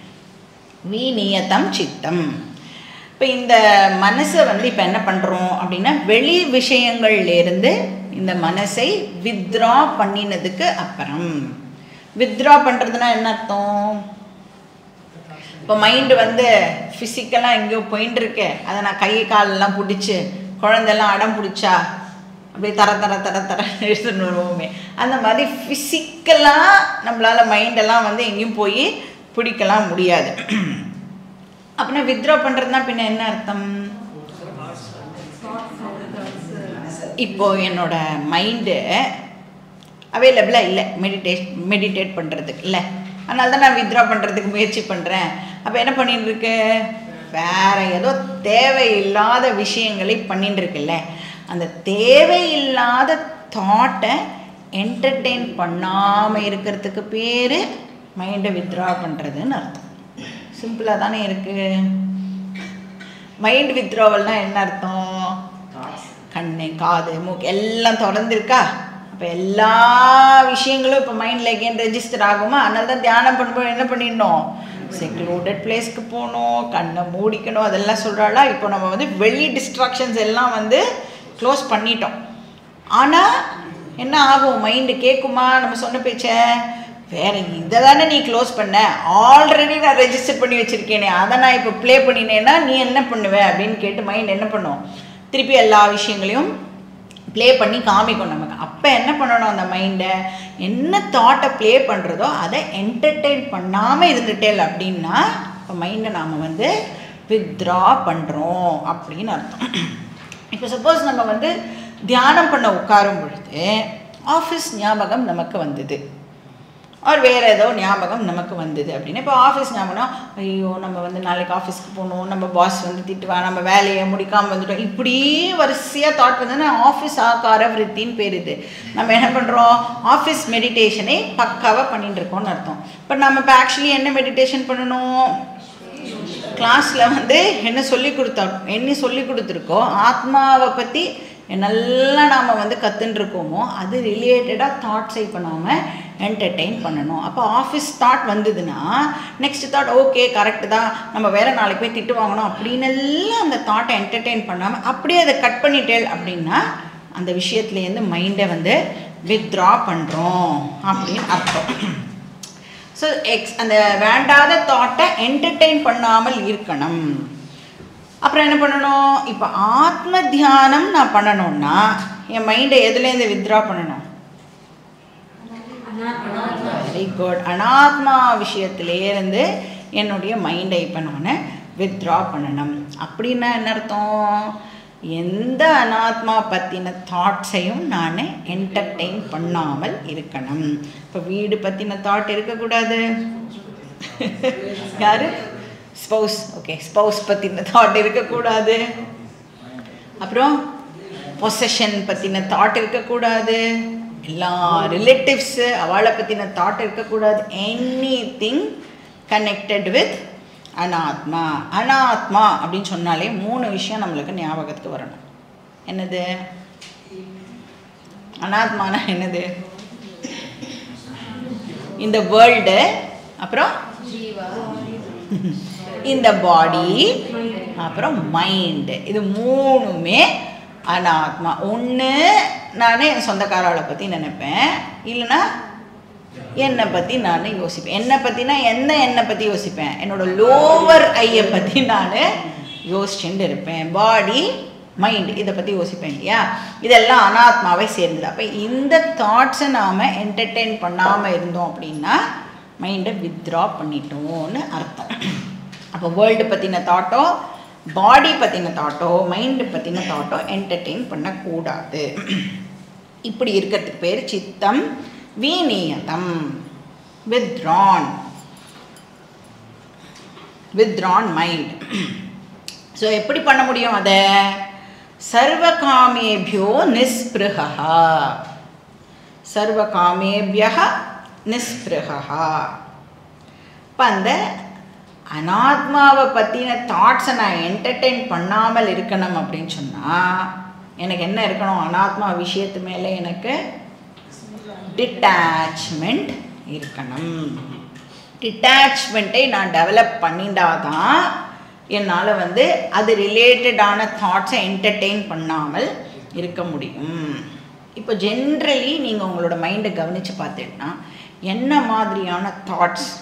விநியதம் சித்தம் இப்போ இந்த மனசை வந்து இப்போ என்ன பண்ணுறோம் அப்படின்னா வெளி விஷயங்கள்லேருந்து இந்த மனசை வித்ரா பண்ணினதுக்கு அப்புறம் வித்ரா பண்ணுறதுனா என்ன அர்த்தம் இப்போ மைண்டு வந்து ஃபிசிக்கலாக எங்கேயோ போயின்னு இருக்கு அதை நான் கை காலெல்லாம் பிடிச்சி குழந்தெல்லாம் அடம் பிடிச்சா அப்படியே தர தர தர தர எடுத்துன்னு வருவோமே அந்த மாதிரி ஃபிசிக்கலாக நம்மளால் மைண்டெல்லாம் வந்து எங்கேயும் போய் பிடிக்கலாம் முடியாது அப்படின்னா வித்ட்ரா பண்ணுறதுனா பின்ன என்ன அர்த்தம் இப்போ என்னோட மைண்டு அவைலபிளாக இல்லை மெடிடேட் மெடிடேட் பண்ணுறதுக்கு இல்லை அதனால தான் நான் வித்ட்ரா பண்ணுறதுக்கு முயற்சி பண்ணுறேன் அப்போ என்ன பண்ணிட்டு இருக்கு வேற ஏதோ தேவையில்லாத விஷயங்களை பண்ணிட்டு இருக்குல்ல அந்த தேவையில்லாத தாட்டை என்டர்டெயின் பண்ணாமல் இருக்கிறதுக்கு பேர் மைண்டை வித்ட்ரா பண்ணுறதுன்னு அர்த்தம் சிம்பிளாக தானே இருக்குது மைண்ட் வித்ட்ராவல்னால் என்ன அர்த்தம் கண்ணு காது மூக்கு எல்லாம் திறந்துருக்கா அப்போ எல்லா விஷயங்களும் இப்போ மைண்டில் எகேன் ரெஜிஸ்டர் ஆகுமா அதனால தான் தியானம் பண்ணும்போது என்ன பண்ணிடணும் செக்லூடட் பிளேஸ்க்கு போகணும் கண்ணை மூடிக்கணும் அதெல்லாம் சொல்கிறாளா இப்போ நம்ம வந்து வெளி டிஸ்ட்ராக்ஷன்ஸ் எல்லாம் வந்து க்ளோஸ் பண்ணிட்டோம் ஆனால் என்ன ஆகும் மைண்டு கேட்குமா நம்ம சொன்ன பேச்ச வேற இதை தானே நீ க்ளோஸ் பண்ண ஆல்ரெடி நான் ரெஜிஸ்டர் பண்ணி வச்சுருக்கேனே அதை நான் இப்போ ப்ளே பண்ணினேன்னா நீ என்ன பண்ணுவ அப்படின்னு கேட்டு மைண்ட் என்ன பண்ணும் திருப்பி எல்லா விஷயங்களையும் ப்ளே பண்ணி காமிக்கும் நமக்கு அப்போ என்ன பண்ணணும் அந்த மைண்டை என்ன தாட்டை ப்ளே பண்ணுறதோ அதை என்டர்டெயின் பண்ணாமல் இருந்துட்டேல் அப்படின்னா இப்போ மைண்டை நாம் வந்து வித்ரா பண்ணுறோம் அப்படின்னு அர்த்தம் இப்போ சப்போஸ் நம்ம வந்து தியானம் பண்ண உட்காரும் பொழுது ஆஃபீஸ் ஞாபகம் நமக்கு வந்தது ஆர் வேறு ஏதோ ஞாபகம் நமக்கு வந்தது அப்படின்னு இப்போ ஆஃபீஸ் ஞாபகம்னா ஐயோ நம்ம வந்து நாளைக்கு ஆஃபீஸ்க்கு போகணும் நம்ம பாஸ் வந்து திட்டுவா நம்ம வேலையை முடிக்காமல் வந்துட்டோம் இப்படி வரிசையாக தாட் வந்ததுன்னா ஆஃபீஸ் ஆக்கார விருத்தின்னு பேர் இது நம்ம என்ன பண்ணுறோம் ஆஃபீஸ் மெடிடேஷனை பக்காவாக பண்ணிட்டு இருக்கோம்னு அர்த்தம் இப்போ நம்ம இப்போ ஆக்சுவலி என்ன மெடிடேஷன் பண்ணணும் கிளாஸில் வந்து என்ன சொல்லி கொடுத்தோம் என்ன சொல்லி கொடுத்துருக்கோ ஆத்மாவை பற்றி நல்லா நாம் வந்து கற்றுன்ருக்கோமோ அது ரிலேட்டடாக தாட்ஸை இப்போ நாம் என்டர்டெயின் பண்ணணும் அப்போ ஆஃபீஸ் தாட் வந்ததுன்னா நெக்ஸ்ட் தாட் ஓகே கரெக்டு தான் நம்ம வேறு நாளைக்கு போய் திட்டு வாங்கணும் அப்படின்னு எல்லாம் அந்த தாட்டை என்டர்டெயின் பண்ணாமல் அப்படியே அதை கட் பண்ணிட்டேல் அப்படின்னா அந்த விஷயத்துலேருந்து மைண்டை வந்து வித்ட்ரா பண்ணுறோம் அப்படின்னு அர்த்தம் ஸோ எக்ஸ் அந்த வேண்டாத தாட்டை என்டர்டெயின் பண்ணாமல் இருக்கணும் அப்புறம் என்ன பண்ணணும் இப்போ ஆத்ம தியானம் நான் பண்ணணும்னா என் மைண்டை எதுலேருந்து வித்ட்ரா பண்ணணும் வெரி குட் அனாத்மா விஷயத்திலேருந்து என்னுடைய மைண்டை இப்போ நான் வித்ட்ரா பண்ணணும் அப்படின்னா என்ன அர்த்தம் எந்த அனாத்மா பற்றின தாட்ஸையும் நான் என்டர்டெயின் பண்ணாமல் இருக்கணும் இப்போ வீடு பற்றின தாட் இருக்கக்கூடாது யாரு ஸ்பௌஸ் ஓகே ஸ்பௌஸ் பற்றின தாட் இருக்கக்கூடாது அப்புறம் பொசஷன் பற்றின தாட் இருக்கக்கூடாது எல்லா ரிலேட்டிவ்ஸு அவளை பற்றின தாட் இருக்கக்கூடாது எனி திங் கனெக்டட் வித் அனாத்மா அனாத்மா அப்படின்னு சொன்னாலே மூணு விஷயம் நம்மளுக்கு ஞாபகத்துக்கு வரணும் என்னது அனாத்மானா என்னது இந்த வேர்ல்டு அப்புறம் இந்த பாடி அப்புறம் மைண்டு இது மூணுமே அனாத்மா ஒன்று நானே என் சொந்தக்காராளை பற்றி நினைப்பேன் இல்லைன்னா என்னை பற்றி நான் யோசிப்பேன் என்னை பற்றினா என்ன என்னை பற்றி யோசிப்பேன் என்னோட லோவர் ஐயை பற்றி நான் யோசிச்சுட்டு இருப்பேன் பாடி மைண்ட் இதை பற்றி யோசிப்பேன் இல்லையா இதெல்லாம் அனாத்மாவை சேர்ந்தது அப்போ இந்த தாட்ஸை நாம் என்டர்டெயின் பண்ணாமல் இருந்தோம் அப்படின்னா மைண்டை வித்ட்ரா பண்ணிட்டோம்னு அர்த்தம் அப்போ வேர்ல்டு பற்றின தாட்டோ பாடி பற்றின தாட்டோ மைண்டு பற்றின தாட்டோ என்டர்டெயின் பண்ணக்கூடாது இப்படி இருக்கிறதுக்கு பேர் சித்தம் விநியதம் வித்ரான் வித்ரான் மைண்ட் ஸோ எப்படி பண்ண முடியும் அதை சர்வகாமேபியோ நிஸ்பிருகா சர்வகாமேபிய நிஸ்பிருகா இப்போ அந்த அனாத்மாவை பற்றின தாட்ஸை நான் என்டர்டெயின் பண்ணாமல் இருக்கணும் அப்படின்னு சொன்னால் எனக்கு என்ன இருக்கணும் அனாத்மா விஷயத்து மேலே எனக்கு டிட்டாச்மெண்ட் இருக்கணும் டிட்டாச்மெண்ட்டை நான் டெவலப் பண்ணிட்டாதான் என்னால் வந்து அது ரிலேட்டடான தாட்ஸை என்டர்டெயின் பண்ணாமல் இருக்க முடியும் இப்போ ஜென்ரலி நீங்கள் உங்களோட மைண்டை கவனித்து பார்த்துட்டா என்ன மாதிரியான தாட்ஸ்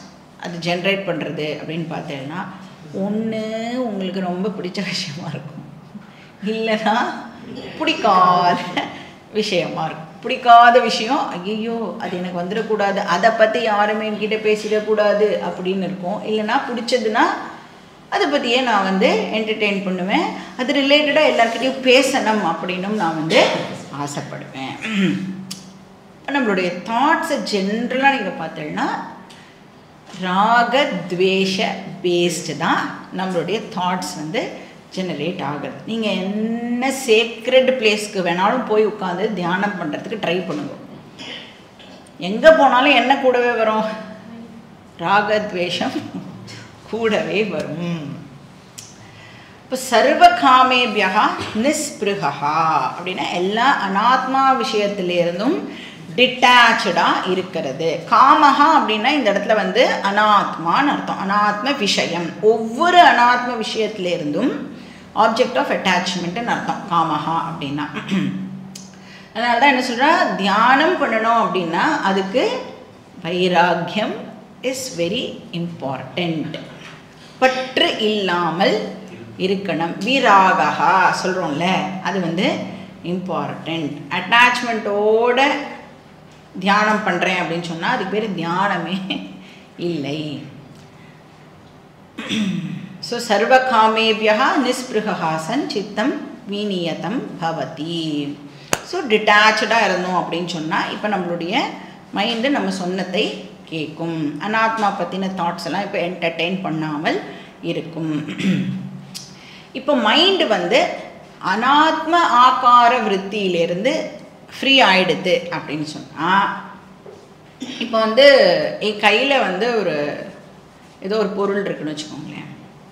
அது ஜென்ரேட் பண்ணுறது அப்படின்னு பார்த்தேன்னா ஒன்று உங்களுக்கு ரொம்ப பிடிச்ச விஷயமா இருக்கும் இல்லைன்னா பிடிக்காத விஷயமா இருக்கும் பிடிக்காத விஷயம் ஐயோ அது எனக்கு வந்துடக்கூடாது அதை பற்றி யாருமே என்கிட்ட பேசிடக்கூடாது அப்படின்னு இருக்கும் இல்லைன்னா பிடிச்சதுன்னா அதை பற்றியே நான் வந்து என்டர்டெயின் பண்ணுவேன் அது ரிலேட்டடாக எல்லாருக்கிட்டையும் பேசணும் அப்படின்னும் நான் வந்து ஆசைப்படுவேன் நம்மளுடைய தாட்ஸை ஜென்ரலாக நீங்கள் பார்த்தீங்கன்னா ராக துவேஷ பேஸ்டு தான் நம்மளுடைய தாட்ஸ் வந்து ஜெனரேட் ஆகுது நீங்கள் என்ன சேக்ரெட் பிளேஸ்க்கு வேணாலும் போய் உட்காந்து தியானம் பண்ணுறதுக்கு ட்ரை பண்ணுங்க எங்கே போனாலும் என்ன கூடவே வரும் ராகத்வேஷம் கூடவே வரும் இப்போ சர்வ காமேபியா நிஸ்பிருகா அப்படின்னா எல்லா அனாத்மா விஷயத்திலிருந்தும் டிட்டாச்சாக இருக்கிறது காமஹா அப்படின்னா இந்த இடத்துல வந்து அனாத்மான்னு அர்த்தம் அனாத்ம விஷயம் ஒவ்வொரு அனாத்ம விஷயத்திலிருந்தும் ஆப்ஜெக்ட் ஆஃப் அட்டாச்மெண்ட்டுன்னு அர்த்தம் காமஹா அப்படின்னா அதனால தான் என்ன சொல்கிறா தியானம் பண்ணணும் அப்படின்னா அதுக்கு வைராக்கியம் இஸ் வெரி இம்பார்ட்டண்ட் பற்று இல்லாமல் இருக்கணும் வீராகா சொல்கிறோம்ல அது வந்து இம்பார்ட்டண்ட் அட்டாச்மெண்ட்டோட தியானம் பண்ணுறேன் அப்படின்னு சொன்னால் அதுக்கு பேர் தியானமே இல்லை ஸோ சர்வகாமேபியா நிஸ்பிருகா சன் சித்தம் வீனியதம் பவதி ஸோ டிட்டாச்சாக இருந்தோம் அப்படின்னு சொன்னால் இப்போ நம்மளுடைய மைண்டு நம்ம சொன்னதை கேட்கும் அனாத்மா பற்றின தாட்ஸ் எல்லாம் இப்போ என்டர்டெயின் பண்ணாமல் இருக்கும் இப்போ மைண்டு வந்து அனாத்ம ஆகார விற்த்தியிலிருந்து ஃப்ரீ ஆயிடுது அப்படின்னு சொன்னால் இப்போ வந்து என் கையில் வந்து ஒரு ஏதோ ஒரு பொருள் இருக்குன்னு வச்சுக்கோங்களேன்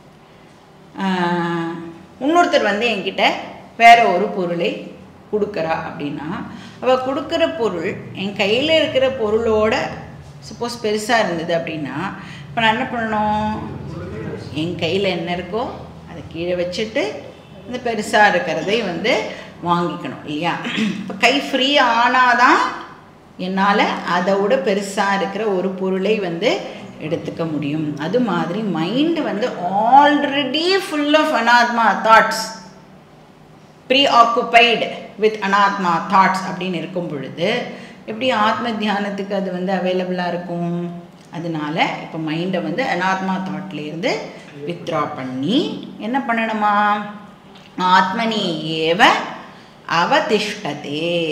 ஆஹ், இன்னொருத்தர் வந்து என்கிட்ட வேற ஒரு பொருளை கொடுக்குறா அப்படின்னா அவள் கொடுக்குற பொருள் என் கையில் இருக்கிற பொருளோட சப்போஸ் பெருசாக இருந்தது அப்படின்னா இப்போ நான் என்ன பண்ணணும் என் கையில் என்ன இருக்கோ அதை கீழே வச்சுட்டு இந்த பெருசாக இருக்கிறதை வந்து வாங்கிக்கணும் இல்லையா இப்போ கை ஃப்ரீ ஆனாதான் என்னால் அதை விட பெருசாக இருக்கிற ஒரு பொருளை வந்து எடுத்துக்க முடியும் அது மாதிரி மைண்டு வந்து ஆல்ரெடி ஃபுல் ஆஃப் அனாத்மா தாட்ஸ் ப்ரீ ஆக்குபைடு வித் அனாத்மா தாட்ஸ் அப்படின்னு இருக்கும் பொழுது எப்படி ஆத்ம தியானத்துக்கு அது வந்து அவைலபிளாக இருக்கும் அதனால இப்போ மைண்டை வந்து அனாத்மா தாட்லேருந்து வித்ரா பண்ணி என்ன பண்ணணுமா ஆத்மனி ஏவ அவதிஷ்டதே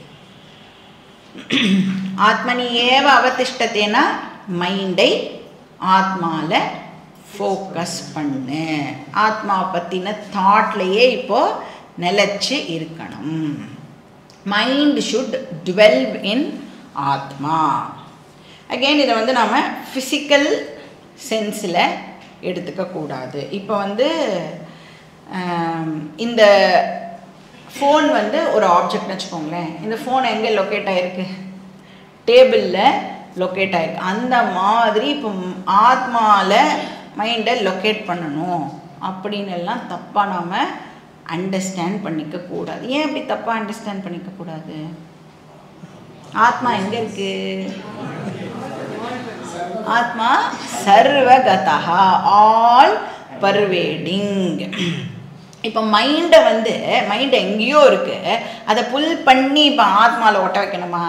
ஆத்மனி ஏவ அவதிஷ்டத்தேனா மைண்டை ஆத்மால ஃபோக்கஸ் பண்ணு ஆத்மா பற்றின தாட்லேயே இப்போ நிலச்சி இருக்கணும் மைண்ட் ஷுட் டுவெல்வ் இன் ஆத்மா அகெயின் இதை வந்து நாம் ஃபிசிக்கல் சென்ஸில் எடுத்துக்கக்கூடாது இப்போ வந்து ஆம், இந்த ஃபோன் வந்து ஒரு ஆப்ஜெக்ட்னு வச்சுக்கோங்களேன் இந்த ஃபோன் எங்கே லொக்கேட் ஆகிருக்கு டேபிளில் லொக்கேட் ஆகிருக்கு அந்த மாதிரி இப்போ ஆத்மாவில் மைண்டை லொக்கேட் பண்ணணும் அப்படின்னு எல்லாம் தப்பாக நாம் அண்டர்ஸ்டாண்ட் பண்ணிக்க கூடாது ஏன் அப்படி தப்பாக அண்டர்ஸ்டாண்ட் பண்ணிக்க கூடாது ஆத்மா எங்கே இருக்கு ஆத்மா சர்வகதா ஆல் பர்வேடிங் இப்போ மைண்டை வந்து மைண்ட் எங்கேயோ இருக்கு அதை புல் பண்ணி இப்போ ஆத்மாவில் ஒட்ட வைக்கணுமா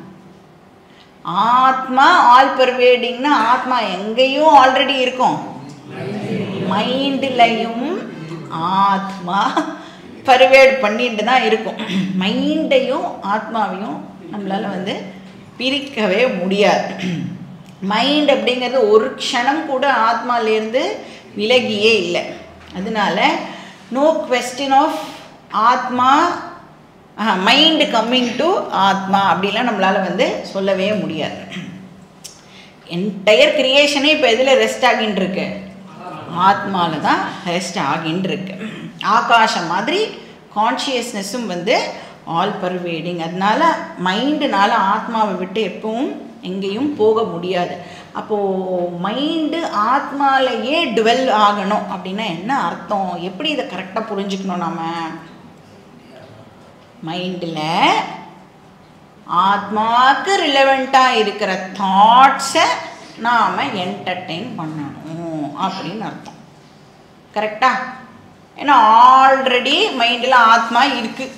ஆத்மா ஆல் பர்வேடிங்னா ஆத்மா எங்கேயும் ஆல்ரெடி இருக்கும் மைண்ட்லையும் ஆத்மா பர்வேட் பண்ணிட்டு தான் இருக்கும் மைண்டையும் ஆத்மாவையும் நம்மளால் வந்து பிரிக்கவே முடியாது மைண்ட் அப்படிங்கிறது ஒரு க்ஷணம் கூட ஆத்மாலேருந்து விலகியே இல்லை அதனால நோ கொஸ்டின் ஆஃப் ஆத்மா மைண்டு கம்மிங் டு ஆத்மா அப்படிலாம் நம்மளால் வந்து சொல்லவே முடியாது என்டையர் கிரியேஷனே இப்போ எதில் ரெஸ்ட் ஆகின்னு இருக்கு ஆத்மாவில் தான் ரெஸ்ட் ஆகின்னு இருக்கு ஆகாசம் மாதிரி கான்ஷியஸ்னஸும் வந்து ஆல் பர்வேடிங் அதனால மைண்டுனால ஆத்மாவை விட்டு எப்பவும் எங்கேயும் போக முடியாது அப்போது மைண்டு ஆத்மாலையே டுவெல் ஆகணும் அப்படின்னா என்ன அர்த்தம் எப்படி இதை கரெக்டாக புரிஞ்சுக்கணும் நாம மைண்டில் ஆத்மாவுக்கு ரிலவெண்ட்டாக இருக்கிற தாட்ஸை நாம் என்டர்டெயின் பண்ணணும் அப்படின்னு அர்த்தம் கரெக்டா ஏன்னா ஆல்ரெடி மைண்டில் ஆத்மா இருக்குது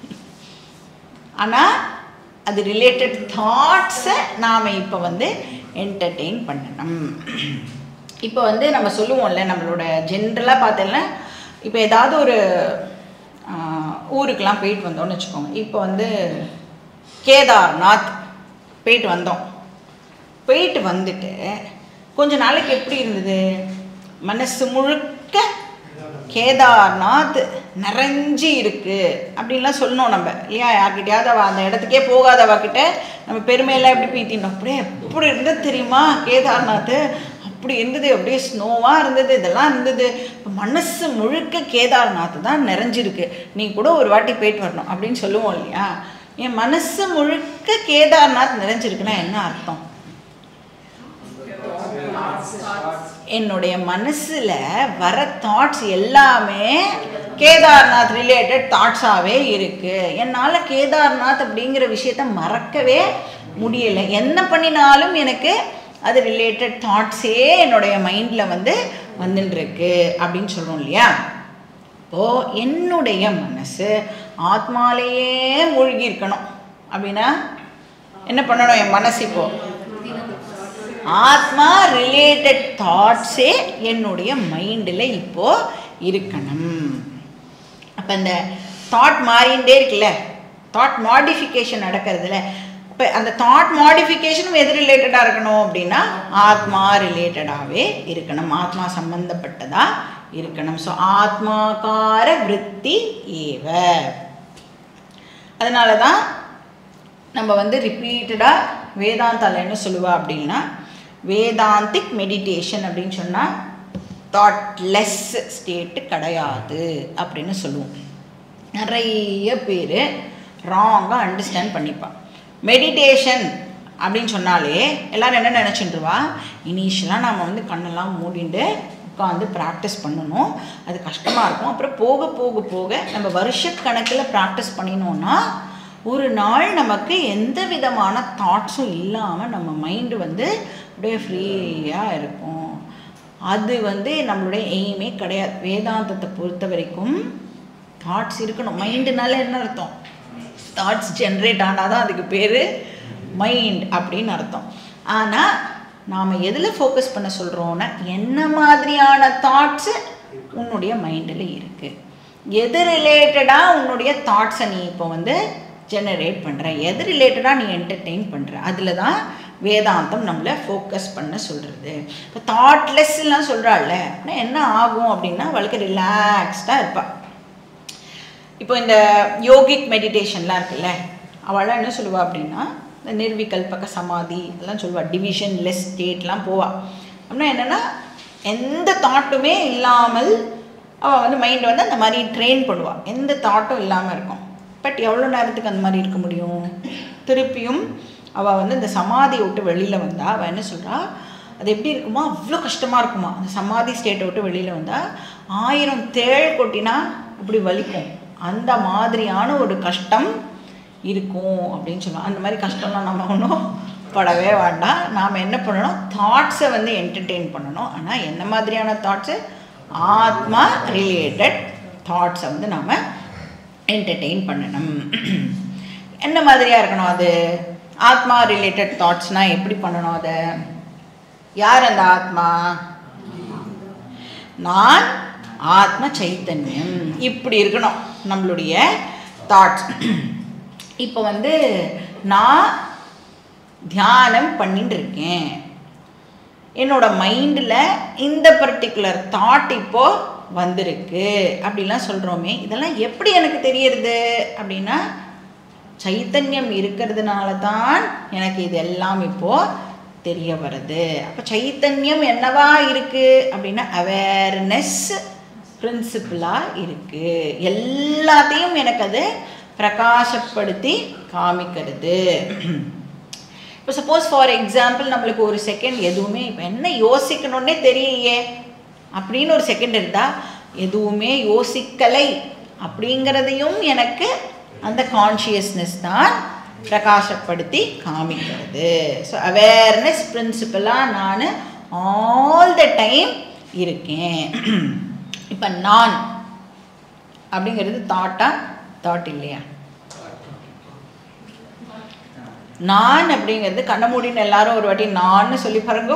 ஆனால் அது ரிலேட்டட் தாட்ஸை நாம் இப்போ வந்து என்டர்டெயின் பண்ணணும் இப்போ வந்து நம்ம சொல்லுவோம்ல நம்மளோட ஜென்ரலாக பார்த்தோம்னா இப்போ ஏதாவது ஒரு ஆஹ், ஊருக்கெலாம் போயிட்டு வந்தோம்னு வச்சுக்கோங்க இப்போ வந்து கேதார்நாத் போயிட்டு வந்தோம் போயிட்டு வந்துட்டு கொஞ்ச நாளைக்கு எப்படி இருந்தது மனசு முழுக்க கேதார்நாத் நிறைஞ்சி இருக்கு அப்படின்லாம் சொல்லணும் நம்ம இல்லையா யார்கிட்டயாவது அவ அந்த இடத்துக்கே போகாதவா கிட்ட நம்ம பெருமையெல்லாம் எப்படி பீத்தினோம் அப்படியே எப்படி இருந்தது தெரியுமா கேதார்நாத் அப்படி இருந்தது அப்படியே ஸ்னோவாக இருந்தது இதெல்லாம் இருந்தது இப்ப மனசு முழுக்க கேதார்நாத் தான் நிறைஞ்சிருக்கு நீ கூட ஒரு வாட்டி போயிட்டு வரணும் அப்படின்னு சொல்லுவோம் இல்லையா என் மனசு முழுக்க கேதார்நாத் நிறைஞ்சிருக்குன்னா என்ன அர்த்தம் என்னுடைய மனசில் வர தாட்ஸ் எல்லாமே கேதார்நாத் ரிலேட்டட் தாட்ஸாகவே இருக்குது என்னால் கேதார்நாத் அப்படிங்கிற விஷயத்த மறக்கவே முடியலை என்ன பண்ணினாலும் எனக்கு அது ரிலேட்டட் தாட்ஸே என்னுடைய மைண்டில் வந்து வந்துட்டுருக்கு அப்படின்னு சொல்கிறோம் இல்லையா இப்போது என்னுடைய மனசு ஆத்மாலேயே மூழ்கி இருக்கணும் அப்படின்னா என்ன பண்ணணும் என் மனசு இப்போது ஆத்மா ரிலேட்டட் தாட்ஸே என்னுடைய மைண்டில் இப்போ இருக்கணும் அப்போ இந்த தாட் மாறிண்டே இருக்குல்ல தாட் மாடிஃபிகேஷன் நடக்கிறதுல இப்போ அந்த தாட் மாடிஃபிகேஷனும் எது ரிலேட்டடாக இருக்கணும் அப்படின்னா ஆத்மா ரிலேட்டடாகவே இருக்கணும் ஆத்மா சம்பந்தப்பட்டதாக இருக்கணும் ஸோ ஆத்மாக்கார விருத்தி ஏவ அதனால தான் நம்ம வந்து ரிப்பீட்டடாக வேதாந்தால என்ன சொல்லுவா அப்படின்னா வேதாந்திக் மெடிடேஷன் அப்படின்னு சொன்னால் தாட்லெஸ் ஸ்டேட்டு கிடையாது அப்படின்னு சொல்லுவோம் நிறைய பேர் ராங்காக அண்டர்ஸ்டாண்ட் பண்ணிப்பான் மெடிடேஷன் அப்படின்னு சொன்னாலே எல்லாரும் என்ன நினச்சிட்டுருவா இனிஷியலாக நாம் வந்து கண்ணெல்லாம் மூடிண்டு உட்காந்து ப்ராக்டிஸ் பண்ணணும் அது கஷ்டமாக இருக்கும் அப்புறம் போக போக போக நம்ம வருஷக்கணக்கில் ப்ராக்டிஸ் பண்ணினோன்னா ஒரு நாள் நமக்கு எந்த விதமான தாட்ஸும் இல்லாமல் நம்ம மைண்டு வந்து அப்படியே ஃப்ரீயாக இருக்கும் அது வந்து நம்மளுடைய எய்மே கிடையாது வேதாந்தத்தை பொறுத்த வரைக்கும் தாட்ஸ் இருக்கணும் மைண்டுனால என்ன அர்த்தம் தாட்ஸ் ஜென்ரேட் ஆனால் தான் அதுக்கு பேர் மைண்ட் அப்படின்னு அர்த்தம் ஆனால் நாம் எதில் ஃபோக்கஸ் பண்ண சொல்கிறோன்னா என்ன மாதிரியான தாட்ஸு உன்னுடைய மைண்டில் இருக்குது எது ரிலேட்டடாக உன்னுடைய தாட்ஸை நீ இப்போ வந்து ஜெனரேட் பண்ணுற எது ரிலேட்டடாக நீ என்டர்டெயின் பண்ணுற அதில் தான் வேதாந்தம் நம்மளை ஃபோக்கஸ் பண்ண சொல்கிறது இப்போ தாட்லெஸ்லாம் சொல்கிறாள்ல அப்படின்னா என்ன ஆகும் அப்படின்னா அவளுக்கு ரிலாக்ஸ்டாக இருப்பாள் இப்போ இந்த யோகிக் மெடிடேஷன்லாம் இருக்குல்ல அவளாம் என்ன சொல்லுவா அப்படின்னா இந்த நிர்விகல்பக சமாதி எல்லாம் சொல்லுவாள் டிவிஷன் லெஸ் ஸ்டேட்லாம் போவாள் அப்படின்னா என்னென்னா எந்த தாட்டுமே இல்லாமல் அவள் வந்து மைண்டை வந்து அந்த மாதிரி ட்ரெயின் பண்ணுவாள் எந்த தாட்டும் இல்லாமல் இருக்கும் பட் எவ்வளோ நேரத்துக்கு அந்த மாதிரி இருக்க முடியும் திருப்பியும் அவள் வந்து இந்த சமாதியை விட்டு வெளியில் வந்தா அவள் என்ன சொல்கிறா அது எப்படி இருக்குமா அவ்வளோ கஷ்டமாக இருக்குமா அந்த சமாதி ஸ்டேட்டை விட்டு வெளியில் வந்தால் ஆயிரம் தேள் கொட்டினா இப்படி வலிக்கும் அந்த மாதிரியான ஒரு கஷ்டம் இருக்கும் அப்படின்னு சொல்லுவோம் அந்த மாதிரி கஷ்டம்லாம் நம்ம ஒன்றும் படவே வேண்டாம் நாம் என்ன பண்ணணும் தாட்ஸை வந்து என்டர்டெயின் பண்ணணும் ஆனால் என்ன மாதிரியான தாட்ஸு ஆத்மா ரிலேட்டட் தாட்ஸை வந்து நாம் என்டர்டெயின் பண்ணணும் என்ன மாதிரியாக இருக்கணும் அது ஆத்மா ரிலேட்டட் தாட்ஸ்னால் எப்படி பண்ணணும் அதை யார் அந்த ஆத்மா நான் ஆத்ம சைத்தன்யம் இப்படி இருக்கணும் நம்மளுடைய தாட்ஸ் இப்போ வந்து நான் தியானம் பண்ணிட்டு இருக்கேன் என்னோட மைண்டில் இந்த பர்டிகுலர் தாட் இப்போ வந்திருக்கு அப்படிலாம் சொல்கிறோமே இதெல்லாம் எப்படி எனக்கு தெரியறது அப்படின்னா சைத்தன்யம் இருக்கிறதுனால தான் எனக்கு இது எல்லாம் இப்போது தெரிய வருது அப்போ சைத்தன்யம் என்னவா இருக்குது அப்படின்னா அவேர்னஸ் பிரின்சிபிளாக இருக்குது எல்லாத்தையும் எனக்கு அது பிரகாசப்படுத்தி காமிக்கிறது இப்போ சப்போஸ் ஃபார் எக்ஸாம்பிள் நம்மளுக்கு ஒரு செகண்ட் எதுவுமே இப்போ என்ன யோசிக்கணுன்னே தெரியலையே அப்படின்னு ஒரு செகண்ட் இருந்தால் எதுவுமே யோசிக்கலை அப்படிங்கிறதையும் எனக்கு அந்த கான்ஷியஸ்னஸ் தான் பிரகாசப்படுத்தி காமிக்கிறது ஸோ அவேர்னஸ் பிரின்சிபலாக நான் ஆல் த டைம் இருக்கேன் இப்போ நான் அப்படிங்கிறது தாட்டா தாட் இல்லையா நான் அப்படிங்கிறது கண்ண மூடின்னு எல்லாரும் ஒரு வாட்டி நான்னு சொல்லி பாருங்க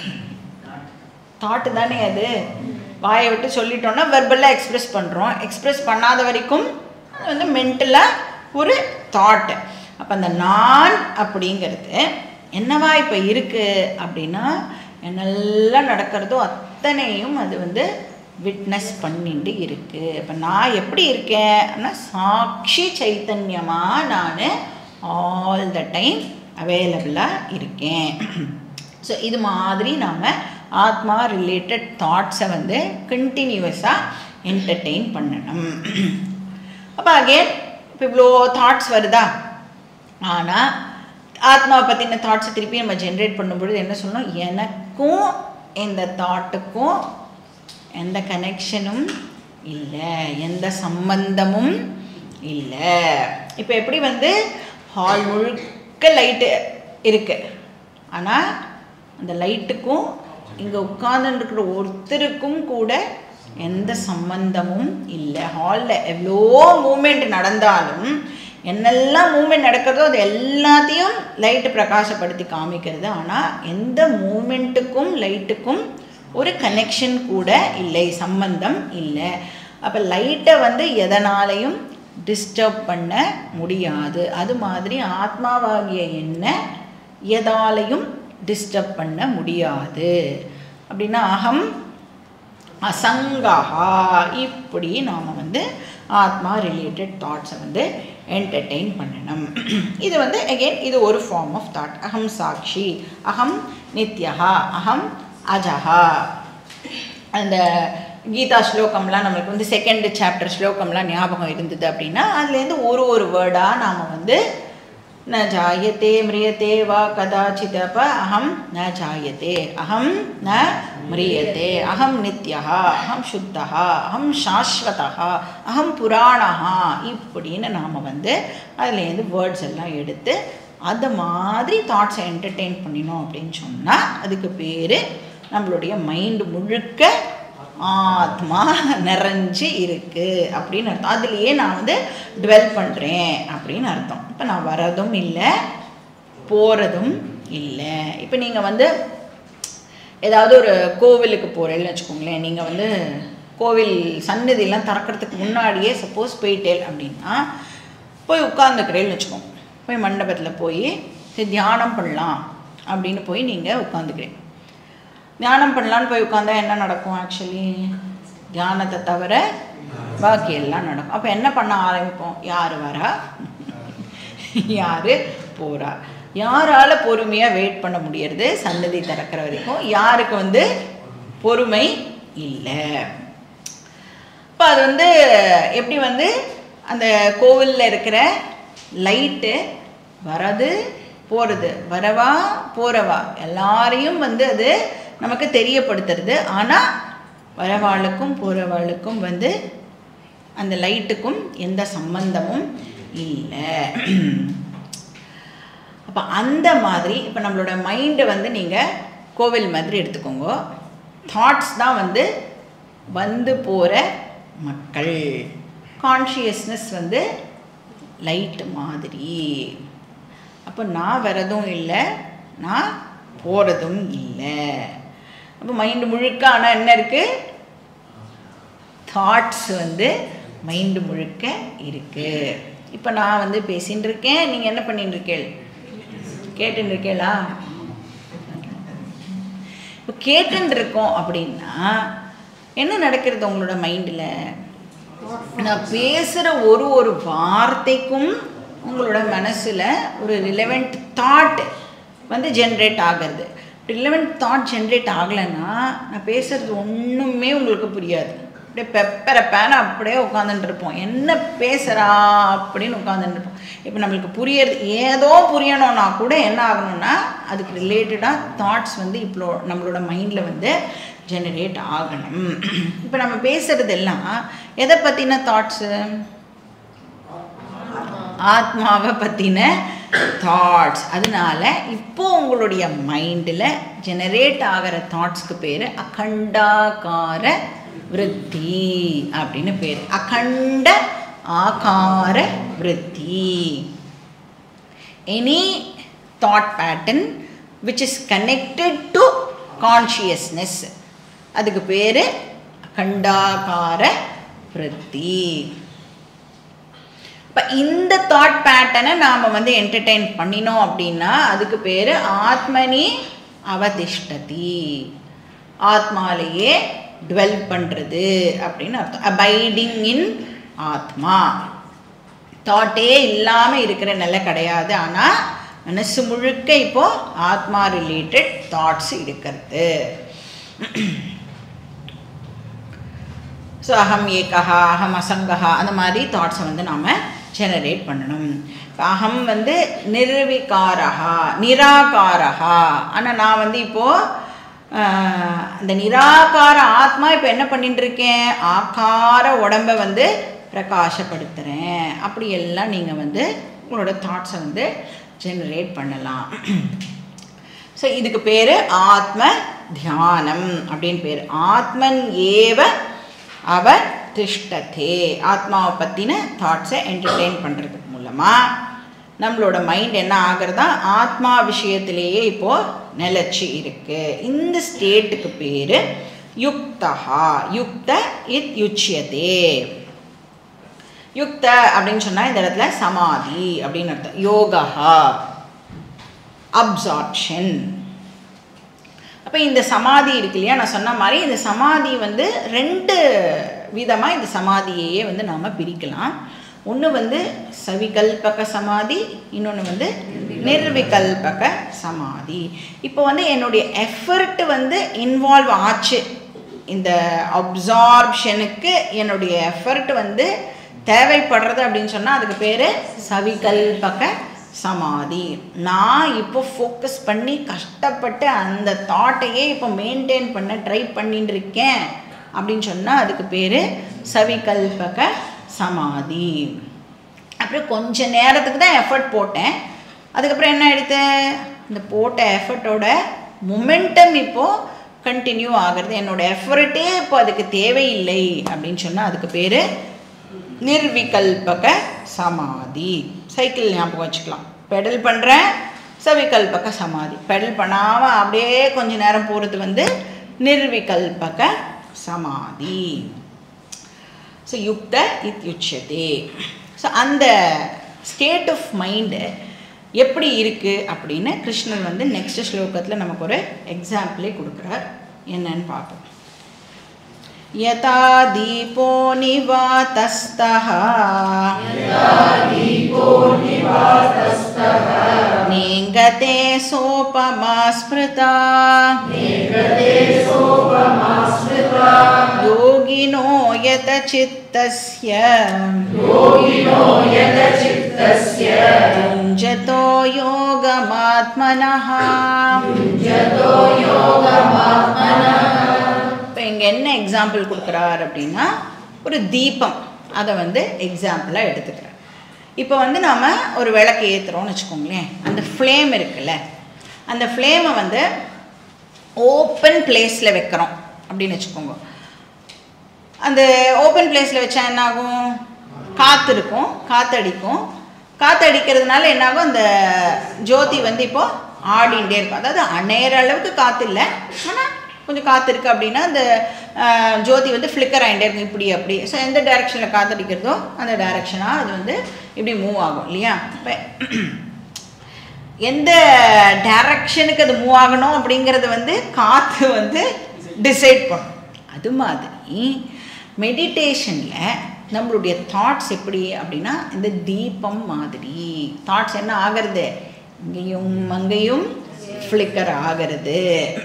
தாட்டு தானே அது வாயை விட்டு சொல்லிட்டோம்னா வெர்பலாக எக்ஸ்பிரஸ் பண்ணுறோம் எக்ஸ்பிரஸ் பண்ணாத வரைக்கும் அது வந்து மென்டலாக ஒரு தாட்டு அப்போ அந்த நான் அப்படிங்கிறது என்னவா இப்போ இருக்குது அப்படின்னா என்னெல்லாம் நடக்கிறதோ அத்தனையும் அது வந்து விட்னஸ் பண்ணிட்டு இருக்கு இப்போ நான் எப்படி இருக்கேன் அப்படின்னா சாட்சி சைத்தன்யமாக நான் ஆல் த டைம் அவைலபிளாக இருக்கேன் ஸோ இது மாதிரி நாம் ஆத்மா ரிலேட்டட் தாட்ஸை வந்து கண்டினியூவஸாக என்டர்டெயின் பண்ணணும் அப்போ அகேன் இப்போ இவ்வளோ தாட்ஸ் வருதா ஆனால் ஆத்மாவை பற்றின தாட்ஸை திருப்பி நம்ம ஜென்ரேட் பண்ணும்பொழுது என்ன சொல்லணும் எனக்கும் இந்த தாட்டுக்கும் எந்த கனெக்ஷனும் இல்லை எந்த சம்பந்தமும் இல்லை இப்போ எப்படி வந்து ஹால் முழுக்க லைட்டு இருக்கு ஆனால் அந்த லைட்டுக்கும் இங்கே உட்கார்ந்துருக்கிற ஒருத்தருக்கும் கூட எந்த சம்பந்தமும் இல்லை ஹாலில் எவ்வளோ மூமெண்ட் நடந்தாலும் என்னெல்லாம் மூமெண்ட் நடக்கிறதோ அது எல்லாத்தையும் லைட்டு பிரகாசப்படுத்தி காமிக்கிறது ஆனால் எந்த மூமெண்ட்டுக்கும் லைட்டுக்கும் ஒரு கனெக்ஷன் கூட இல்லை சம்பந்தம் இல்லை அப்போ லைட்டை வந்து எதனாலையும் டிஸ்டர்ப் பண்ண முடியாது அது மாதிரி ஆத்மாவாகிய என்ன எதாலையும் டிஸ்டர்ப் பண்ண முடியாது அப்படின்னா அகம் அசங்கஹா இப்படி நாம் வந்து ஆத்மா ரிலேட்டட் தாட்ஸை வந்து என்டர்டெயின் பண்ணணும் இது வந்து அகெயின் இது ஒரு ஃபார்ம் ஆஃப் தாட் அகம் சாட்சி அகம் நித்யஹா அகம் அஜஹா அந்த கீதா ஸ்லோகம்லாம் நம்மளுக்கு வந்து செகண்ட் சாப்டர் ஸ்லோகம்லாம் ஞாபகம் இருந்தது அப்படின்னா அதுலேருந்து ஒரு ஒரு வேர்டாக நாம் வந்து न जायते म्रियते वा कदाचित् अप अहं न जायते अहं न म्रियते अहं नित्यः अहं शुद्धः अहं சாஸ்வதः அகம் புராணஹா இப்படின்னு நாம் வந்து அதுலேருந்து வேர்ட்ஸ் எல்லாம் எடுத்து அது மாதிரி தாட்ஸை என்டர்டெயின் பண்ணினோம் அப்படின்னு சொன்னால் அதுக்கு பேர் நம்மளுடைய மைண்டு முழுக்க ஆத்மா நிறைஞ்சு இருக்கு அப்படின்னு அர்த்தம் அதுலேயே நான் வந்து டுவெல் பண்ணுறேன் அப்படின்னு அர்த்தம் இப்போ நான் வரதும் இல்லை போகிறதும் இல்லை இப்போ நீங்கள் வந்து ஏதாவது ஒரு கோவிலுக்கு போகிறேன்னு வச்சுக்கோங்களேன் நீங்கள் வந்து கோவில் சன்னதியெல்லாம் திறக்கிறதுக்கு முன்னாடியே சப்போஸ் போயிட்டேல் அப்படின்னா போய் உட்காந்துக்கிறேன்னு வச்சுக்கோங்க போய் மண்டபத்தில் போய் சரி தியானம் பண்ணலாம் அப்படின்னு போய் நீங்கள் உட்காந்துக்கிறீங்க தியானம் பண்ணலான்னு போய் உட்காந்தா என்ன நடக்கும் ஆக்சுவலி தியானத்தை தவிர பாக்கி எல்லாம் நடக்கும் அப்போ என்ன பண்ண ஆரம்பிப்போம் யார் வரா யார் போகிறா யாரால் பொறுமையாக வெயிட் பண்ண முடியறது சன்னதி திறக்கிற வரைக்கும் யாருக்கு வந்து பொறுமை இல்லை இப்போ அது வந்து எப்படி வந்து அந்த கோவிலில் இருக்கிற லைட்டு வரது போகிறது வரவா போகிறவா எல்லாரையும் வந்து அது நமக்கு தெரியப்படுத்துறது ஆனால் வரவாளுக்கும் போகிறவாளுக்கும் வந்து அந்த லைட்டுக்கும் எந்த சம்பந்தமும் இல்லை அப்போ அந்த மாதிரி இப்போ நம்மளோட மைண்டை வந்து நீங்கள் கோவில் மாதிரி எடுத்துக்கோங்க தாட்ஸ் தான் வந்து வந்து போகிற மக்கள் கான்ஷியஸ்னஸ் வந்து லைட் மாதிரி அப்போ நான் வரதும் இல்லை நான் போகிறதும் இல்லை அப்போ மைண்டு முழுக்க ஆனால் என்ன இருக்குது தாட்ஸ் வந்து மைண்டு முழுக்க இருக்குது இப்போ நான் வந்து பேசின்னு இருக்கேன் நீங்கள் என்ன பண்ணிட்டு இருக்கேள் கேட்டுன்னு இருக்கேளா இப்போ கேட்டுன்னு இருக்கோம் அப்படின்னா என்ன நடக்கிறது உங்களோட மைண்டில் நான் பேசுகிற ஒரு ஒரு வார்த்தைக்கும் உங்களோட மனசில் ஒரு ரிலவெண்ட் தாட் வந்து ஜென்ரேட் ஆகிறது ரிலவெண்ட் தாட் ஜென்ரேட் ஆகலைன்னா நான் பேசுகிறது ஒன்றுமே உங்களுக்கு புரியாது அப்படியே பெப்பரை பேன அப்படியே உட்காந்துட்டு இருப்போம் என்ன பேசுகிறா அப்படின்னு உட்காந்துட்டு இருப்போம் இப்போ நம்மளுக்கு புரியறது ஏதோ புரியணும்னா கூட என்ன ஆகணும்னா அதுக்கு ரிலேட்டடாக தாட்ஸ் வந்து இப்போ நம்மளோட மைண்டில் வந்து ஜெனரேட் ஆகணும் இப்போ நம்ம பேசுகிறது எல்லாம் எதை பற்றின தாட்ஸு ஆத்மாவை பற்றின தாட்ஸ் அதனால இப்போ உங்களுடைய மைண்டில் ஜெனரேட் ஆகிற தாட்ஸ்க்கு பேர் அகண்டாகார விருத்தி அப்படின்னு பேர் அகண்ட ஆகார விருத்தி any thought pattern which is connected to consciousness அதுக்கு பேர் அகண்டாகார விருத்தி இப்போ இந்த தாட் பேட்டர்னை நாம் வந்து என்டர்டெயின் பண்ணினோம் அப்படின்னா அதுக்கு பேர் ஆத்மனி அவதிஷ்டதி ஆத்மாலேயே டுவெல் பண்ணுறது அப்படின்னு அர்த்தம் அபைடிங் இன் ஆத்மா தாட்டே இல்லாமல் இருக்கிற நிலை கிடையாது ஆனால் மனசு முழுக்க இப்போ ஆத்மா ரிலேட்டட் தாட்ஸ் இருக்கிறது ஸோ அகம் ஏகா அகம் அசங்கஹா அந்த மாதிரி தாட்ஸை வந்து நாம் ஜெனரேட் பண்ணணும் இப்போ அகம் வந்து நிர்விகாரஹா நிராகாரஹா ஆனால் நான் வந்து இப்போது அந்த நிராகார ஆத்மா இப்போ என்ன பண்ணிட்டு இருக்கேன் ஆகார உடம்பை வந்து பிரகாசப்படுத்துகிறேன் அப்படி எல்லாம் நீங்கள் வந்து உங்களோட தாட்ஸை வந்து ஜெனரேட் பண்ணலாம் ஸோ இதுக்கு பேர் ஆத்ம தியானம் அப்படின்னு பேர் ஆத்மன் ஏவ அவ திஷ்டதே ஆத்மாவை பற்றின தாட்ஸை என்டர்டெயின் பண்ணுறதுக்கு மூலமாக நம்மளோட மைண்ட் என்ன ஆகிறதா ஆத்மா விஷயத்திலேயே இப்போது நிலச்சி இருக்கு இந்த ஸ்டேட்டுக்கு பேர் யுக்தஹா யுக்த இத் யுச்சியதே யுக்த அப்படின்னு சொன்னால் இந்த இடத்துல சமாதி அப்படின்னு அர்த்தம் யோகா அப்சார்ப்ஷன் அப்போ இந்த சமாதி இருக்கு இல்லையா நான் சொன்ன மாதிரி இந்த சமாதி வந்து ரெண்டு விதமாக இந்த சமாதியையே வந்து நாம் பிரிக்கலாம் ஒன்று வந்து சவிகல்பக சமாதி இன்னொன்று வந்து நிர்விகல்பக சமாதி இப்போ வந்து என்னுடைய எஃபர்ட் வந்து இன்வால்வ் ஆச்சு இந்த அப்சார்ப்ஷனுக்கு என்னுடைய எஃபர்ட் வந்து தேவைப்படுறது அப்படின்னு சொன்னால் அதுக்கு பேர் சவிகல்பக சமாதி நான் இப்போ ஃபோக்கஸ் பண்ணி கஷ்டப்பட்டு அந்த தாட்டையே இப்போ மெயின்டைன் பண்ண ட்ரை பண்ணிட்டு இருக்கேன் அப்படின்னு சொன்னால் அதுக்கு பேர் சவிகல்பக சமாதி அப்புறம் கொஞ்ச நேரத்துக்கு தான் எஃபர்ட் போட்டேன் அதுக்கப்புறம் என்ன ஆயிடுத்து இந்த போட்ட எஃபர்ட்டோட மொமெண்டம் இப்போது கண்டினியூ ஆகிறது என்னோடய எஃபர்ட்டே இப்போ அதுக்கு தேவையில்லை அப்படின்னு சொன்னால் அதுக்கு பேர் நிர்விகல்பக சமாதி சைக்கிள் ஞாபகம் வச்சுக்கலாம் பெடல் பண்ணுறேன் சவிகல்பக சமாதி பெடல் பண்ணாமல் அப்படியே கொஞ்ச நேரம் போகிறது வந்து நிர்விகல்பக சமாதி ஸோ யுக்த இத் யுட்சதே ஸோ அந்த ஸ்டேட் ஆஃப் மைண்டு எப்படி இருக்குது அப்படின்னு கிருஷ்ணன் வந்து நெக்ஸ்ட் ஸ்லோகத்தில் நமக்கு ஒரு எக்ஸாம்பிளே கொடுக்குறார் என்னன்னு பார்ப்போம் यथा दीपो निवातस्तः नेङ्गते सोपमा स्मृता योगिनो यतचित्तस्य युञ्जतो योगमात्मनः இப்போ இங்கே என்ன எக்ஸாம்பிள் கொடுக்குறார் அப்படின்னா ஒரு தீபம் அதை வந்து எக்ஸாம்பிளாக எடுத்துக்கிறார் இப்போ வந்து நாம் ஒரு விளக்கு ஏற்றுறோம்னு வச்சுக்கோங்களேன் அந்த ஃப்ளேம் இருக்குல்ல அந்த ஃப்ளேமை வந்து ஓப்பன் பிளேஸில் வைக்கிறோம் அப்படின்னு வச்சுக்கோங்க அந்த ஓப்பன் பிளேஸில் வச்சா என்ன ஆகும் காற்று இருக்கும் காற்றடிக்கும் காற்றடிக்கிறதுனால என்னாகும் அந்த ஜோதி வந்து இப்போது ஆடிண்டே இருக்கும் அதாவது அணையிற அளவுக்கு காற்று இல்லை ஆனால் கொஞ்சம் காற்று இருக்குது அப்படின்னா அந்த அஹ், ஜோதி வந்து ஃப்ளிக்கர் ஆகிட்டே இருக்கும் இப்படி அப்படி ஸோ எந்த டைரெக்ஷனில் காற்றடிக்கிறதோ அந்த டைரெக்ஷனாக அது வந்து இப்படி மூவ் ஆகும் இல்லையா இப்போ எந்த டைரக்ஷனுக்கு அது மூவ் ஆகணும் அப்படிங்கிறது வந்து காற்று வந்து டிசைட் பண்ணும் அது மாதிரி மெடிடேஷனில் நம்மளுடைய தாட்ஸ் எப்படி அப்படின்னா இந்த தீபம் மாதிரி தாட்ஸ் என்ன ஆகிறது இங்கேயும் அங்கேயும் ஃப்ளிக்கர் ஆகிறது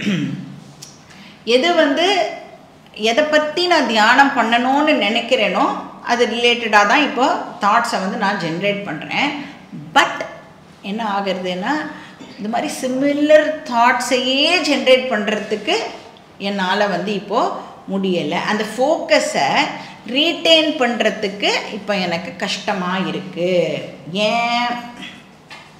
எது வந்து எதை பற்றி நான் தியானம் பண்ணணும்னு நினைக்கிறேனோ அது ரிலேட்டடாக தான் இப்போ தாட்ஸை வந்து நான் ஜென்ரேட் பண்ணுறேன் பட் என்ன ஆகுறதுன்னா இந்த மாதிரி சிமிலர் தாட்ஸையே ஜென்ரேட் பண்ணுறதுக்கு என்னால் வந்து இப்போது முடியலை அந்த ஃபோக்கஸை ரீட்டைன் பண்ணுறதுக்கு இப்போ எனக்கு கஷ்டமாக இருக்குது ஏன்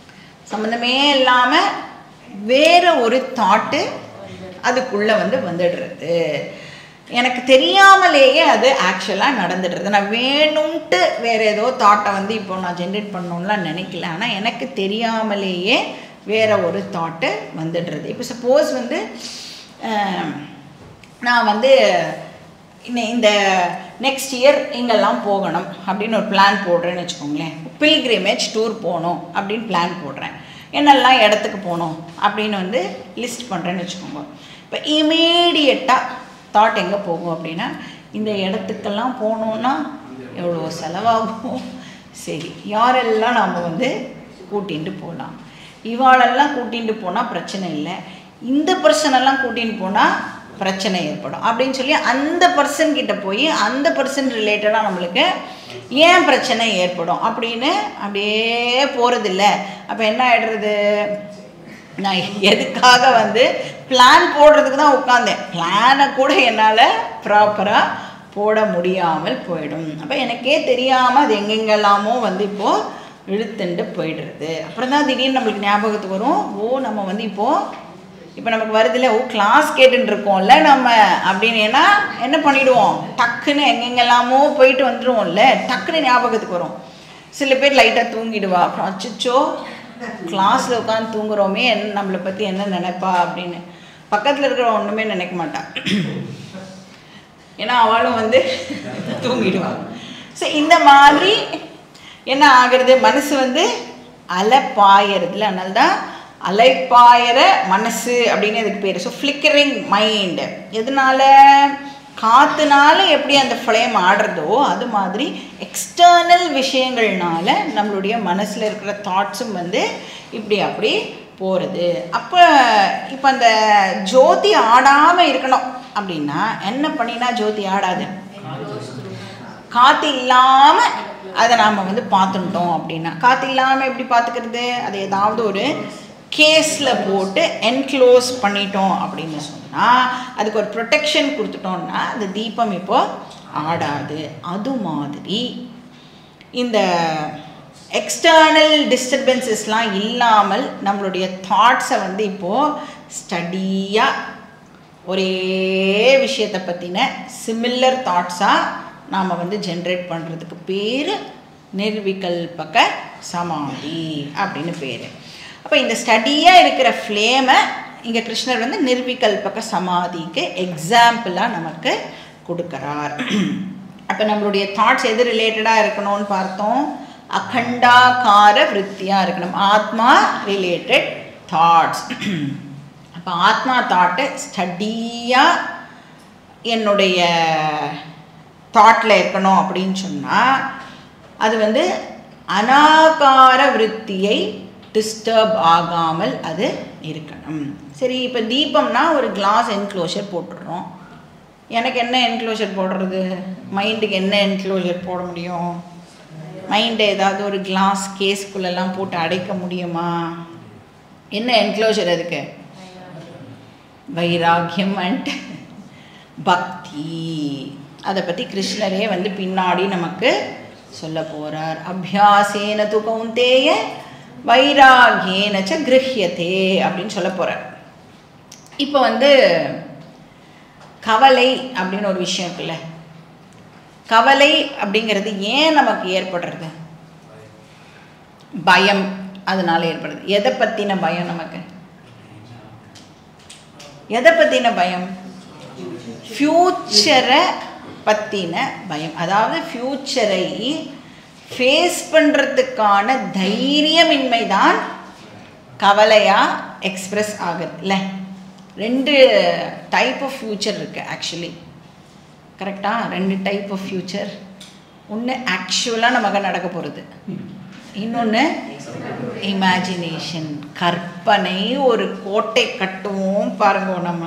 சம்மந்தமே இல்லாமல் வேற ஒரு தாட்டு அதுக்குள்ளே வந்து வந்துடுறது எனக்கு தெரியாமலேயே அது ஆக்சுவலாக நடந்துடுறது நான் வேணும்ட்டு வேறு ஏதோ தாட்டை வந்து இப்போ நான் ஜென்ரேட் பண்ணணும்லாம் நினைக்கல ஆனால் எனக்கு தெரியாமலேயே வேற ஒரு தாட்டு வந்துடுறது இப்போ சப்போஸ் வந்து அஹ், நான் வந்து இன்ன- இந்த நெக்ஸ்ட் இயர் இங்கெல்லாம் போகணும் அப்படின்னு ஒரு பிளான் போடுறேன்னு வச்சுக்கோங்களேன் பில்கிரிமேஜ் டூர் போகணும் அப்படின்னு பிளான் போடுறேன் என்னெல்லாம் இடத்துக்கு போகணும் அப்படின்னு வந்து லிஸ்ட் பண்ணுறேன்னு வச்சுக்கோங்க இப்போ இமீடியட்டாக தாட் எங்கே போகும் அப்படின்னா இந்த இடத்துக்கெல்லாம் போகணுன்னா எவ்வளோ செலவாகும் சரி யாரெல்லாம் நாம் வந்து கூட்டிகிட்டு போகலாம் இவாளெல்லாம் கூட்டிகிட்டு போனால் பிரச்சனை இல்லை இந்த பர்சனெல்லாம் கூட்டின்னு போனால் பிரச்சனை ஏற்படும் அப்படின்னு சொல்லி அந்த பர்சன் கிட்ட போய் அந்த பர்சன் ரிலேட்டடாக நம்மளுக்கு ஏன் பிரச்சனை ஏற்படும் அப்படின்னு அப்படியே போகிறதில்ல அப்போ என்ன ஆயிடுறது நான் எதுக்காக வந்து பிளான் போடுறதுக்கு தான் உட்காந்தேன் பிளானை கூட என்னால் ப்ராப்பராக போட முடியாமல் போயிடும் அப்போ எனக்கே தெரியாமல் அது எங்கெங்கெல்லாமோ வந்து இப்போது இழுத்துண்டு போயிடுறது அப்புறம் தான் திடீர்னு நம்மளுக்கு ஞாபகத்துக்கு வரும் ஓ நம்ம வந்து இப்போது இப்போ நமக்கு வருதுல்ல ஓ கிளாஸ் கேட்டுட்டு இருக்கோம்ல நம்ம அப்படின்னு ஏன்னா என்ன பண்ணிடுவோம் டக்குன்னு எங்கெங்கெல்லாமோ போயிட்டு வந்துடுவோம்ல டக்குன்னு ஞாபகத்துக்கு வரும் சில பேர் லைட்டாக தூங்கிடுவா அப்புறம் அச்சோ கிளாஸில் உட்காந்து தூங்குறோமே என்ன நம்மளை பற்றி என்ன நினைப்பா அப்படின்னு பக்கத்தில் இருக்கிற ஒன்றுமே நினைக்க மாட்டா ஏன்னா அவளும் வந்து தூங்கிடுவாள் ஸோ இந்த மாதிரி என்ன ஆகுறது மனசு வந்து அலைப்பாயறதுல அதனால தான் அலைப்பாயற மனசு அப்படின்னு இதுக்கு பேர் ஸோ ஃப்ளிக்கரிங் மைண்ட் எதனால காத்துனால எப்படி அந்த ஃப்ளேம் ஆடுறதோ அது மாதிரி எக்ஸ்டர்னல் விஷயங்கள்னால நம்மளுடைய மனசில் இருக்கிற தாட்ஸும் வந்து இப்படி அப்படி போகிறது அப்போ இப்போ அந்த ஜோதி ஆடாமல் இருக்கணும் அப்படின்னா என்ன பண்ணினா ஜோதி ஆடாது காற்று இல்லாமல் அதை நாம் வந்து பார்த்துட்டோம் அப்படின்னா காற்று இல்லாமல் எப்படி பார்த்துக்கிறது அது ஏதாவது ஒரு கேஸில் போட்டு என்க்ளோஸ் பண்ணிட்டோம் அப்படின்னு சொன்னால் அதுக்கு ஒரு ப்ரொடெக்ஷன் கொடுத்துட்டோம்னா அந்த தீபம் இப்போ ஆடாது அது மாதிரி இந்த எக்ஸ்டர்னல் டிஸ்டர்பன்சஸ்லாம் இல்லாமல் நம்மளுடைய தாட்ஸை வந்து இப்போது ஸ்டடியாக ஒரே விஷயத்தை பற்றின சிமில்லர் தாட்ஸாக நாம் வந்து ஜென்ரேட் பண்ணுறதுக்கு பேர் நிர்விகல்பக சமாதி அப்படின்னு பேர் அப்போ இந்த ஸ்டடியாக இருக்கிற ஃப்ளேமை இங்கே கிருஷ்ணர் வந்து நிர்விகல்பக சமாதிக்கு எக்ஸாம்பிளாக நமக்கு கொடுக்குறார் அப்போ நம்மளுடைய தாட்ஸ் எது ரிலேட்டடாக இருக்கணும்னு பார்த்தோம் அகண்டாகார விற்த்தியாக இருக்கணும் ஆத்மா ரிலேட்டட் தாட்ஸ் அப்போ ஆத்மா தாட்டை ஸ்டடியாக என்னுடைய தாட்டில் இருக்கணும் அப்படின்னு சொன்னால் அது வந்து அனாகார விற்த்தியை டிஸ்டர்ப் ஆகாமல் அது இருக்கணும் சரி இப்போ தீபம்னா ஒரு கிளாஸ் என்க்ளோஷர் போட்டுடுறோம் எனக்கு என்ன என்க்ளோஷர் போடுறது மைண்டுக்கு என்ன என்க்ளோஷர் போட முடியும் மைண்டை ஏதாவது ஒரு கிளாஸ் கேஸ்குள்ளெல்லாம் போட்டு அடைக்க முடியுமா என்ன என்க்ளோஷர் அதுக்கு வைராக்கியம் அண்ட் பக்தி அதை பற்றி கிருஷ்ணரே வந்து பின்னாடி நமக்கு சொல்ல போகிறார் அபியாசேன து கௌந்தேய வைராகியேன ச கிரஹியதே அப்படின்னு சொல்ல போகிறார் இப்போ வந்து கவலை அப்படின்னு ஒரு விஷயம் இருக்குல்ல கவலை அப்படிங்கிறது ஏன் நமக்கு ஏற்படுறது பயம் அதனால ஏற்படுது எதை பற்றின பயம் நமக்கு எதை பற்றின பயம் ஃப்யூச்சரை பற்றின பயம் அதாவது ஃப்யூச்சரை ஃபேஸ் பண்ணுறதுக்கான தைரியமின்மை தான் கவலையாக எக்ஸ்ப்ரெஸ் ஆகுது இல்லை ரெண்டு டைப் ஆஃப் ஃப்யூச்சர் இருக்குது ஆக்சுவலி கரெக்டாக ரெண்டு டைப் ஆஃப் ஃப்யூச்சர் ஒன்று ஆக்சுவலாக நமக்கு நடக்க போகிறது இன்னொன்று இமேஜினேஷன் கற்பனை ஒரு கோட்டை கட்டுவோம் பாருங்க நம்ம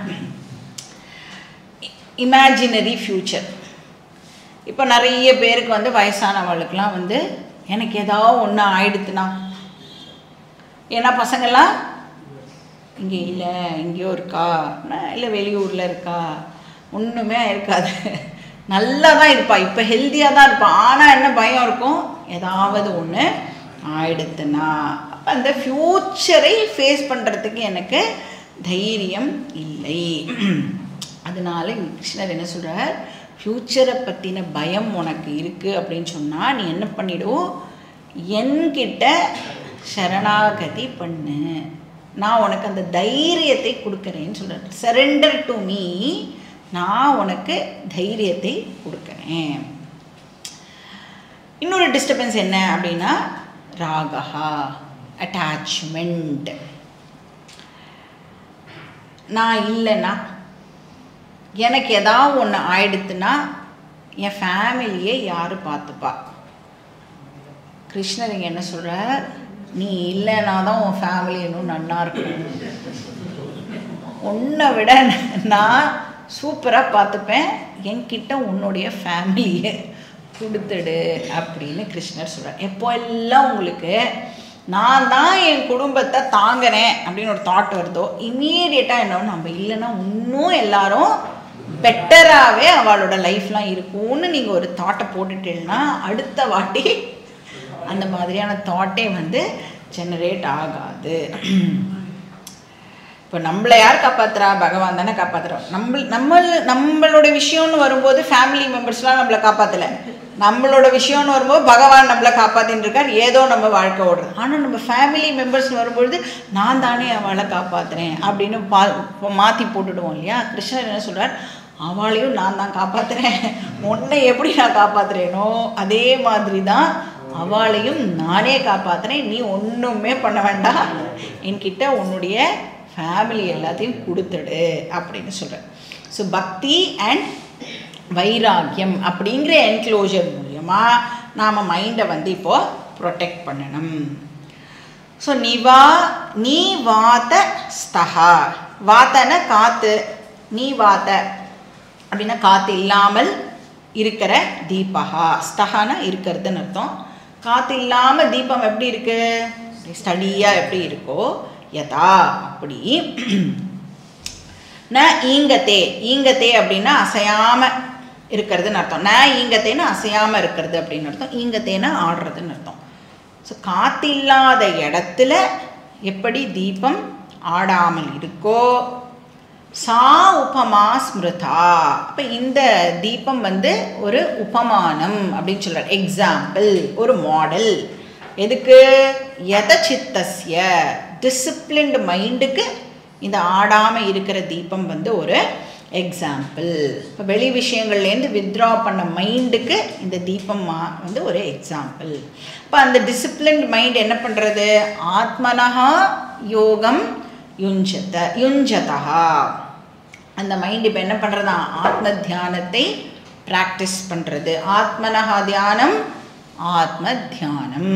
இமேஜினரி ஃப்யூச்சர் இப்போ நிறைய பேருக்கு வந்து வயசானவளுக்கெலாம் வந்து எனக்கு ஏதாவது ஒன்று ஆயிடுத்துனா ஏன்னா பசங்கள்லாம் இங்கே இல்லை எங்கேயோ இருக்கா இல்லை வெளியூரில் இருக்கா ஒன்றுமே இருக்காது நல்லா தான் இருப்பா இப்போ ஹெல்த்தியாக தான் இருப்பா ஆனால் என்ன பயம் இருக்கும் ஏதாவது ஒன்று ஆயிடுத்துனா அப்ப அந்த ஃப்யூச்சரை ஃபேஸ் பண்ணுறதுக்கு எனக்கு தைரியம் இல்லை அதனால இங்க கிருஷ்ணர் என்ன சொல்றார் ஃப்யூச்சரை பற்றின பயம் உனக்கு இருக்குது அப்படின்னு சொன்னால் நீ என்ன பண்ணிடும் என்கிட்ட சரணாகதி பண்ணு நான் உனக்கு அந்த தைரியத்தை கொடுக்குறேன்னு சொல்கிறேன் சரண்டர் டு மீ நான் உனக்கு தைரியத்தை கொடுக்குறேன் இன்னொரு டிஸ்டர்பன்ஸ் என்ன அப்படின்னா ராகஹா அட்டாச்மெண்ட் நான் இல்லைன்னா எனக்கு ஏதாவது ஒன்று ஆயிடுத்துன்னா என் ஃபேமிலியை யார் பார்த்துப்பா கிருஷ்ணர் இங்கே என்ன சொல்கிறார் நீ இல்லைன்னா தான் உன் ஃபேமிலி இன்னும் நன்னா இருக்கும் உன்னை விட நான் சூப்பராக பார்த்துப்பேன் என்கிட்ட உன்னுடைய ஃபேமிலியை கொடுத்துடு அப்படின்னு கிருஷ்ணர் சொல்கிறார் எப்போ எல்லாம் உங்களுக்கு நான் தான் என் குடும்பத்தை தாங்குறேன் அப்படின்னு ஒரு தாட் வருதோ இம்மீடியட்டாக என்ன நம்ம இல்லைன்னா இன்னும் எல்லாரும் பெட்டராகவே அவளோட லைஃப்லாம் இருக்கும்னு நீங்கள் ஒரு தாட்டை போட்டுட்டீங்கன்னா அடுத்த வாட்டி அந்த மாதிரியான தாட்டே வந்து ஜெனரேட் ஆகாது இப்போ நம்மளை யார் காப்பாத்துறா பகவான் தானே காப்பாத்துறோம் நம்ம நம்ம நம்மளோட விஷயம்னு வரும்போது ஃபேமிலி மெம்பர்ஸ்லாம் நம்மளை காப்பாற்றலை நம்மளோட விஷயம்னு வரும்போது பகவான் நம்மளை காப்பாத்தின்னு இருக்கார் ஏதோ நம்ம வாழ்க்கை ஓடுறது ஆனால் நம்ம ஃபேமிலி மெம்பர்ஸ்னு வரும்பொழுது நான் தானே அவளை காப்பாத்துறேன் அப்படின்னு பா மாற்றி போட்டுடுவோம் இல்லையா கிருஷ்ணர் என்ன சொல்றார் அவளையும் நான் தான் காப்பாத்துறேன் உன்னை எப்படி நான் காப்பாத்துறேனோ அதே மாதிரி தான் அவளையும் நானே காப்பாத்துறேன் நீ ஒன்றுமே பண்ண வேண்டாம் என்கிட்ட உன்னுடைய ஃபேமிலி எல்லாத்தையும் கொடுத்துடு அப்படின்னு சொல்கிறேன் ஸோ பக்தி அண்ட் வைராக்கியம் அப்படிங்கிற என்க்ளோஷர் மூலியமா நாம் மைண்டை வந்து இப்போ ப்ரொடெக்ட் பண்ணணும் ஸோ நிவா நீ வாத்த ஸ்தகா வாத்தன காத்து நீ வாத்த அப்படின்னா காத்து இல்லாமல் இருக்கிற தீபகா ஸ்தகானா இருக்கிறதுன்னு அர்த்தம் காத்து இல்லாமல் தீபம் எப்படி இருக்கு ஸ்டடியாக எப்படி இருக்கோ யதா அப்படி ந ஈங்கத்தே ஈங்கத்தே அப்படின்னா அசையாம இருக்கிறதுன்னு அர்த்தம் ந ஈங்கத்தேன்னு அசையாம இருக்கிறது அப்படின்னு அர்த்தம் ஈங்கத்தேன்னா ஆடுறதுன்னு அர்த்தம் ஸோ காத்தில்லாத இடத்துல எப்படி தீபம் ஆடாமல் இருக்கோ சா உபமா ஸ்மிருதா அப்போ இந்த தீபம் வந்து ஒரு உபமானம் அப்படின்னு சொல்கிறார் எக்ஸாம்பிள் ஒரு மாடல் எதுக்கு எத சித்தஸ்ய டிசிப்ளின்டு மைண்டுக்கு இந்த ஆடாமல் இருக்கிற தீபம் வந்து ஒரு எக்ஸாம்பிள் இப்போ வெளி விஷயங்கள்லேருந்து வித்ட்ரா பண்ண மைண்டுக்கு இந்த தீபம் மா- வந்து ஒரு எக்ஸாம்பிள் இப்போ அந்த டிசிப்ளின்ட் மைண்ட் என்ன பண்ணுறது ஆத்மனஹா யோகம் யுஞ்சத யுஞ்சதா அந்த மைண்ட் இப்போ என்ன பண்ணுறதா ஆத்ம தியானத்தை ப்ராக்டிஸ் பண்ணுறது ஆத்மனஹா தியானம் ஆத்ம தியானம்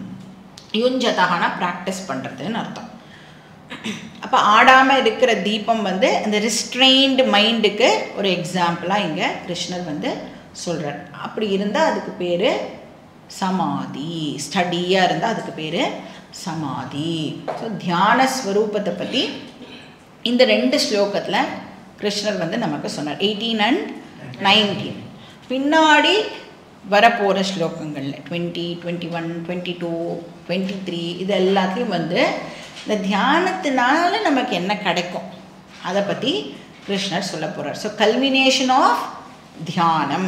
யுஞ்சதகானா ப்ராக்டிஸ் பண்ணுறதுன்னு அர்த்தம் அப்போ ஆடாமல் இருக்கிற தீபம் வந்து அந்த ரிஸ்ட்ரெயின்டு மைண்டுக்கு ஒரு எக்ஸாம்பிளாக இங்கே கிருஷ்ணர் வந்து சொல்கிறார் அப்படி இருந்தால் அதுக்கு பேர் சமாதி ஸ்டடியாக இருந்தால் அதுக்கு பேர் சமாதி ஸோ தியான ஸ்வரூபத்தை பற்றி இந்த ரெண்டு ஸ்லோகத்தில் கிருஷ்ணர் வந்து நமக்கு சொன்னார் எயிட்டீன் அண்ட் நைன்டீன் பின்னாடி வரப்போகிற ஸ்லோகங்களில் twenty twenty one twenty two twenty three இது எல்லாத்தையும் வந்து இந்த தியானத்தினால நமக்கு என்ன கிடைக்கும் அதை பற்றி கிருஷ்ணர் சொல்ல போகிறார் ஸோ கல்மினேஷன் ஆஃப் தியானம்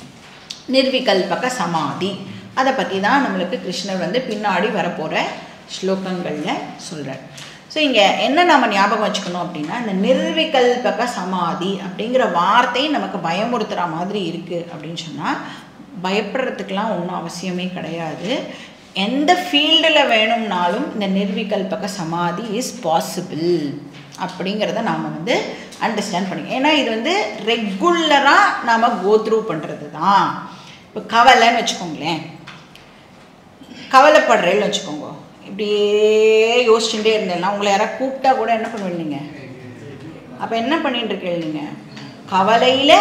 நிர்விகல்பக சமாதி அதை பற்றி தான் நம்மளுக்கு கிருஷ்ணர் வந்து பின்னாடி வரப்போகிற ஸ்லோகங்களில் சொல்கிறார் ஸோ இங்கே என்ன நம்ம ஞாபகம் வச்சுக்கணும் அப்படின்னா இந்த நிர்விகல்பக சமாதி அப்படிங்கிற வார்த்தை நமக்கு பயமுறுத்துகிற மாதிரி இருக்குது அப்படின்னு சொன்னால் பயப்படுறதுக்கெலாம் ஒன்றும் அவசியமே கிடையாது எந்த ஃபீல்டில் வேணும்னாலும் இந்த நிர்விகல்பக சமாதி இஸ் பாசிபிள் அப்படிங்கிறத நாம் வந்து அண்டர்ஸ்டாண்ட் பண்ணிக்கணும் ஏன்னா இது வந்து ரெகுலராக நாம் கோத்ரூ பண்ணுறது தான் இப்போ கவலைன்னு வச்சுக்கோங்களேன் கவலைப்படுறேன்னு வச்சுக்கோங்க இப்படியே யோசிச்சுட்டே இருந்தேன்னா உங்களை யாராவது கூப்பிட்டா கூட என்ன பண்ணுவீங்க நீங்கள் அப்போ என்ன பண்ணிட்டு இருக்கீங்க நீங்கள் கவலையில்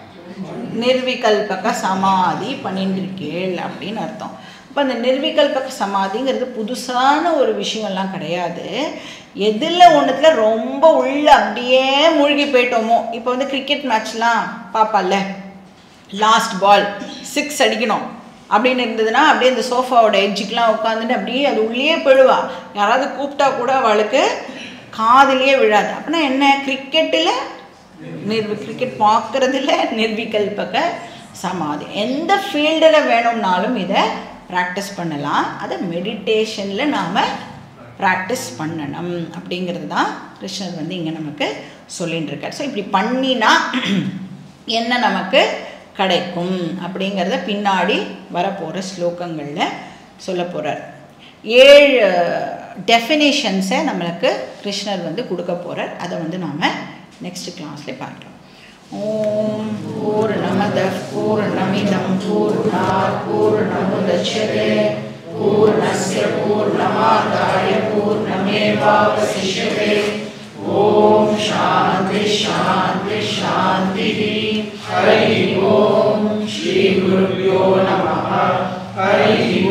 நிர்விகல்பக சமாதி பண்ணிட்டு இருக்கேள் அப்படின்னு அர்த்தம் அப்போ அந்த நிர்விகல்பக சமாதிங்கிறது புதுசான ஒரு விஷயம்லாம் கிடையாது எதில் ஒன்றுத்துல ரொம்ப உள்ள அப்படியே மூழ்கி போயிட்டோமோ இப்போ வந்து கிரிக்கெட் மேட்ச்லாம் பார்ப்பால லாஸ்ட் பால் சிக்ஸ் அடிக்கணும் அப்படின்னு இருந்ததுன்னா அப்படியே இந்த சோஃபாவோட எட்ஜுக்கெலாம் உட்காந்துட்டு அப்படியே அது உள்ளே போயிடுவா யாராவது கூப்பிட்டா கூட அவளுக்கு காதுலயே விழாது அப்படின்னா என்ன கிரிக்கெட்டில் நிர்வி கிரிக்கெட் பார்க்குறதுல நிர்விகல்பக சமாதி எந்த ஃபீல்டில் வேணும்னாலும் இதை ப்ராக்டிஸ் பண்ணலாம் அதை மெடிடேஷனில் நாம் ப்ராக்டிஸ் பண்ணணும் அப்படிங்கிறது தான் கிருஷ்ணர் வந்து இங்கே நமக்கு சொல்லின்னு இருக்கார் ஸோ இப்படி பண்ணினா என்ன நமக்கு கிடைக்கும் அப்படிங்கிறத பின்னாடி வரப்போகிற ஸ்லோகங்களில் சொல்ல போகிறார் ஏழு டெஃபினேஷன்ஸை நம்மளுக்கு கிருஷ்ணர் வந்து கொடுக்க போகிறார் அதை வந்து நாம் நெக்ஸ்ட் கிளாஸ்லேயே பார்க்கலாம் ஓம் பூர்ணமத பூர்ணமிதம் பூர்ணாத் பூர்ணமுதட்சதே பூர்ணஸ்ய பூர்ணமாதாய பூர்ணமேவாவசிஷ்யதே ஓம் சாந்தி சாந்தி சாந்தி ஹரி ஓம் ஸ்ரீ குருभ्यो நமः ஹரி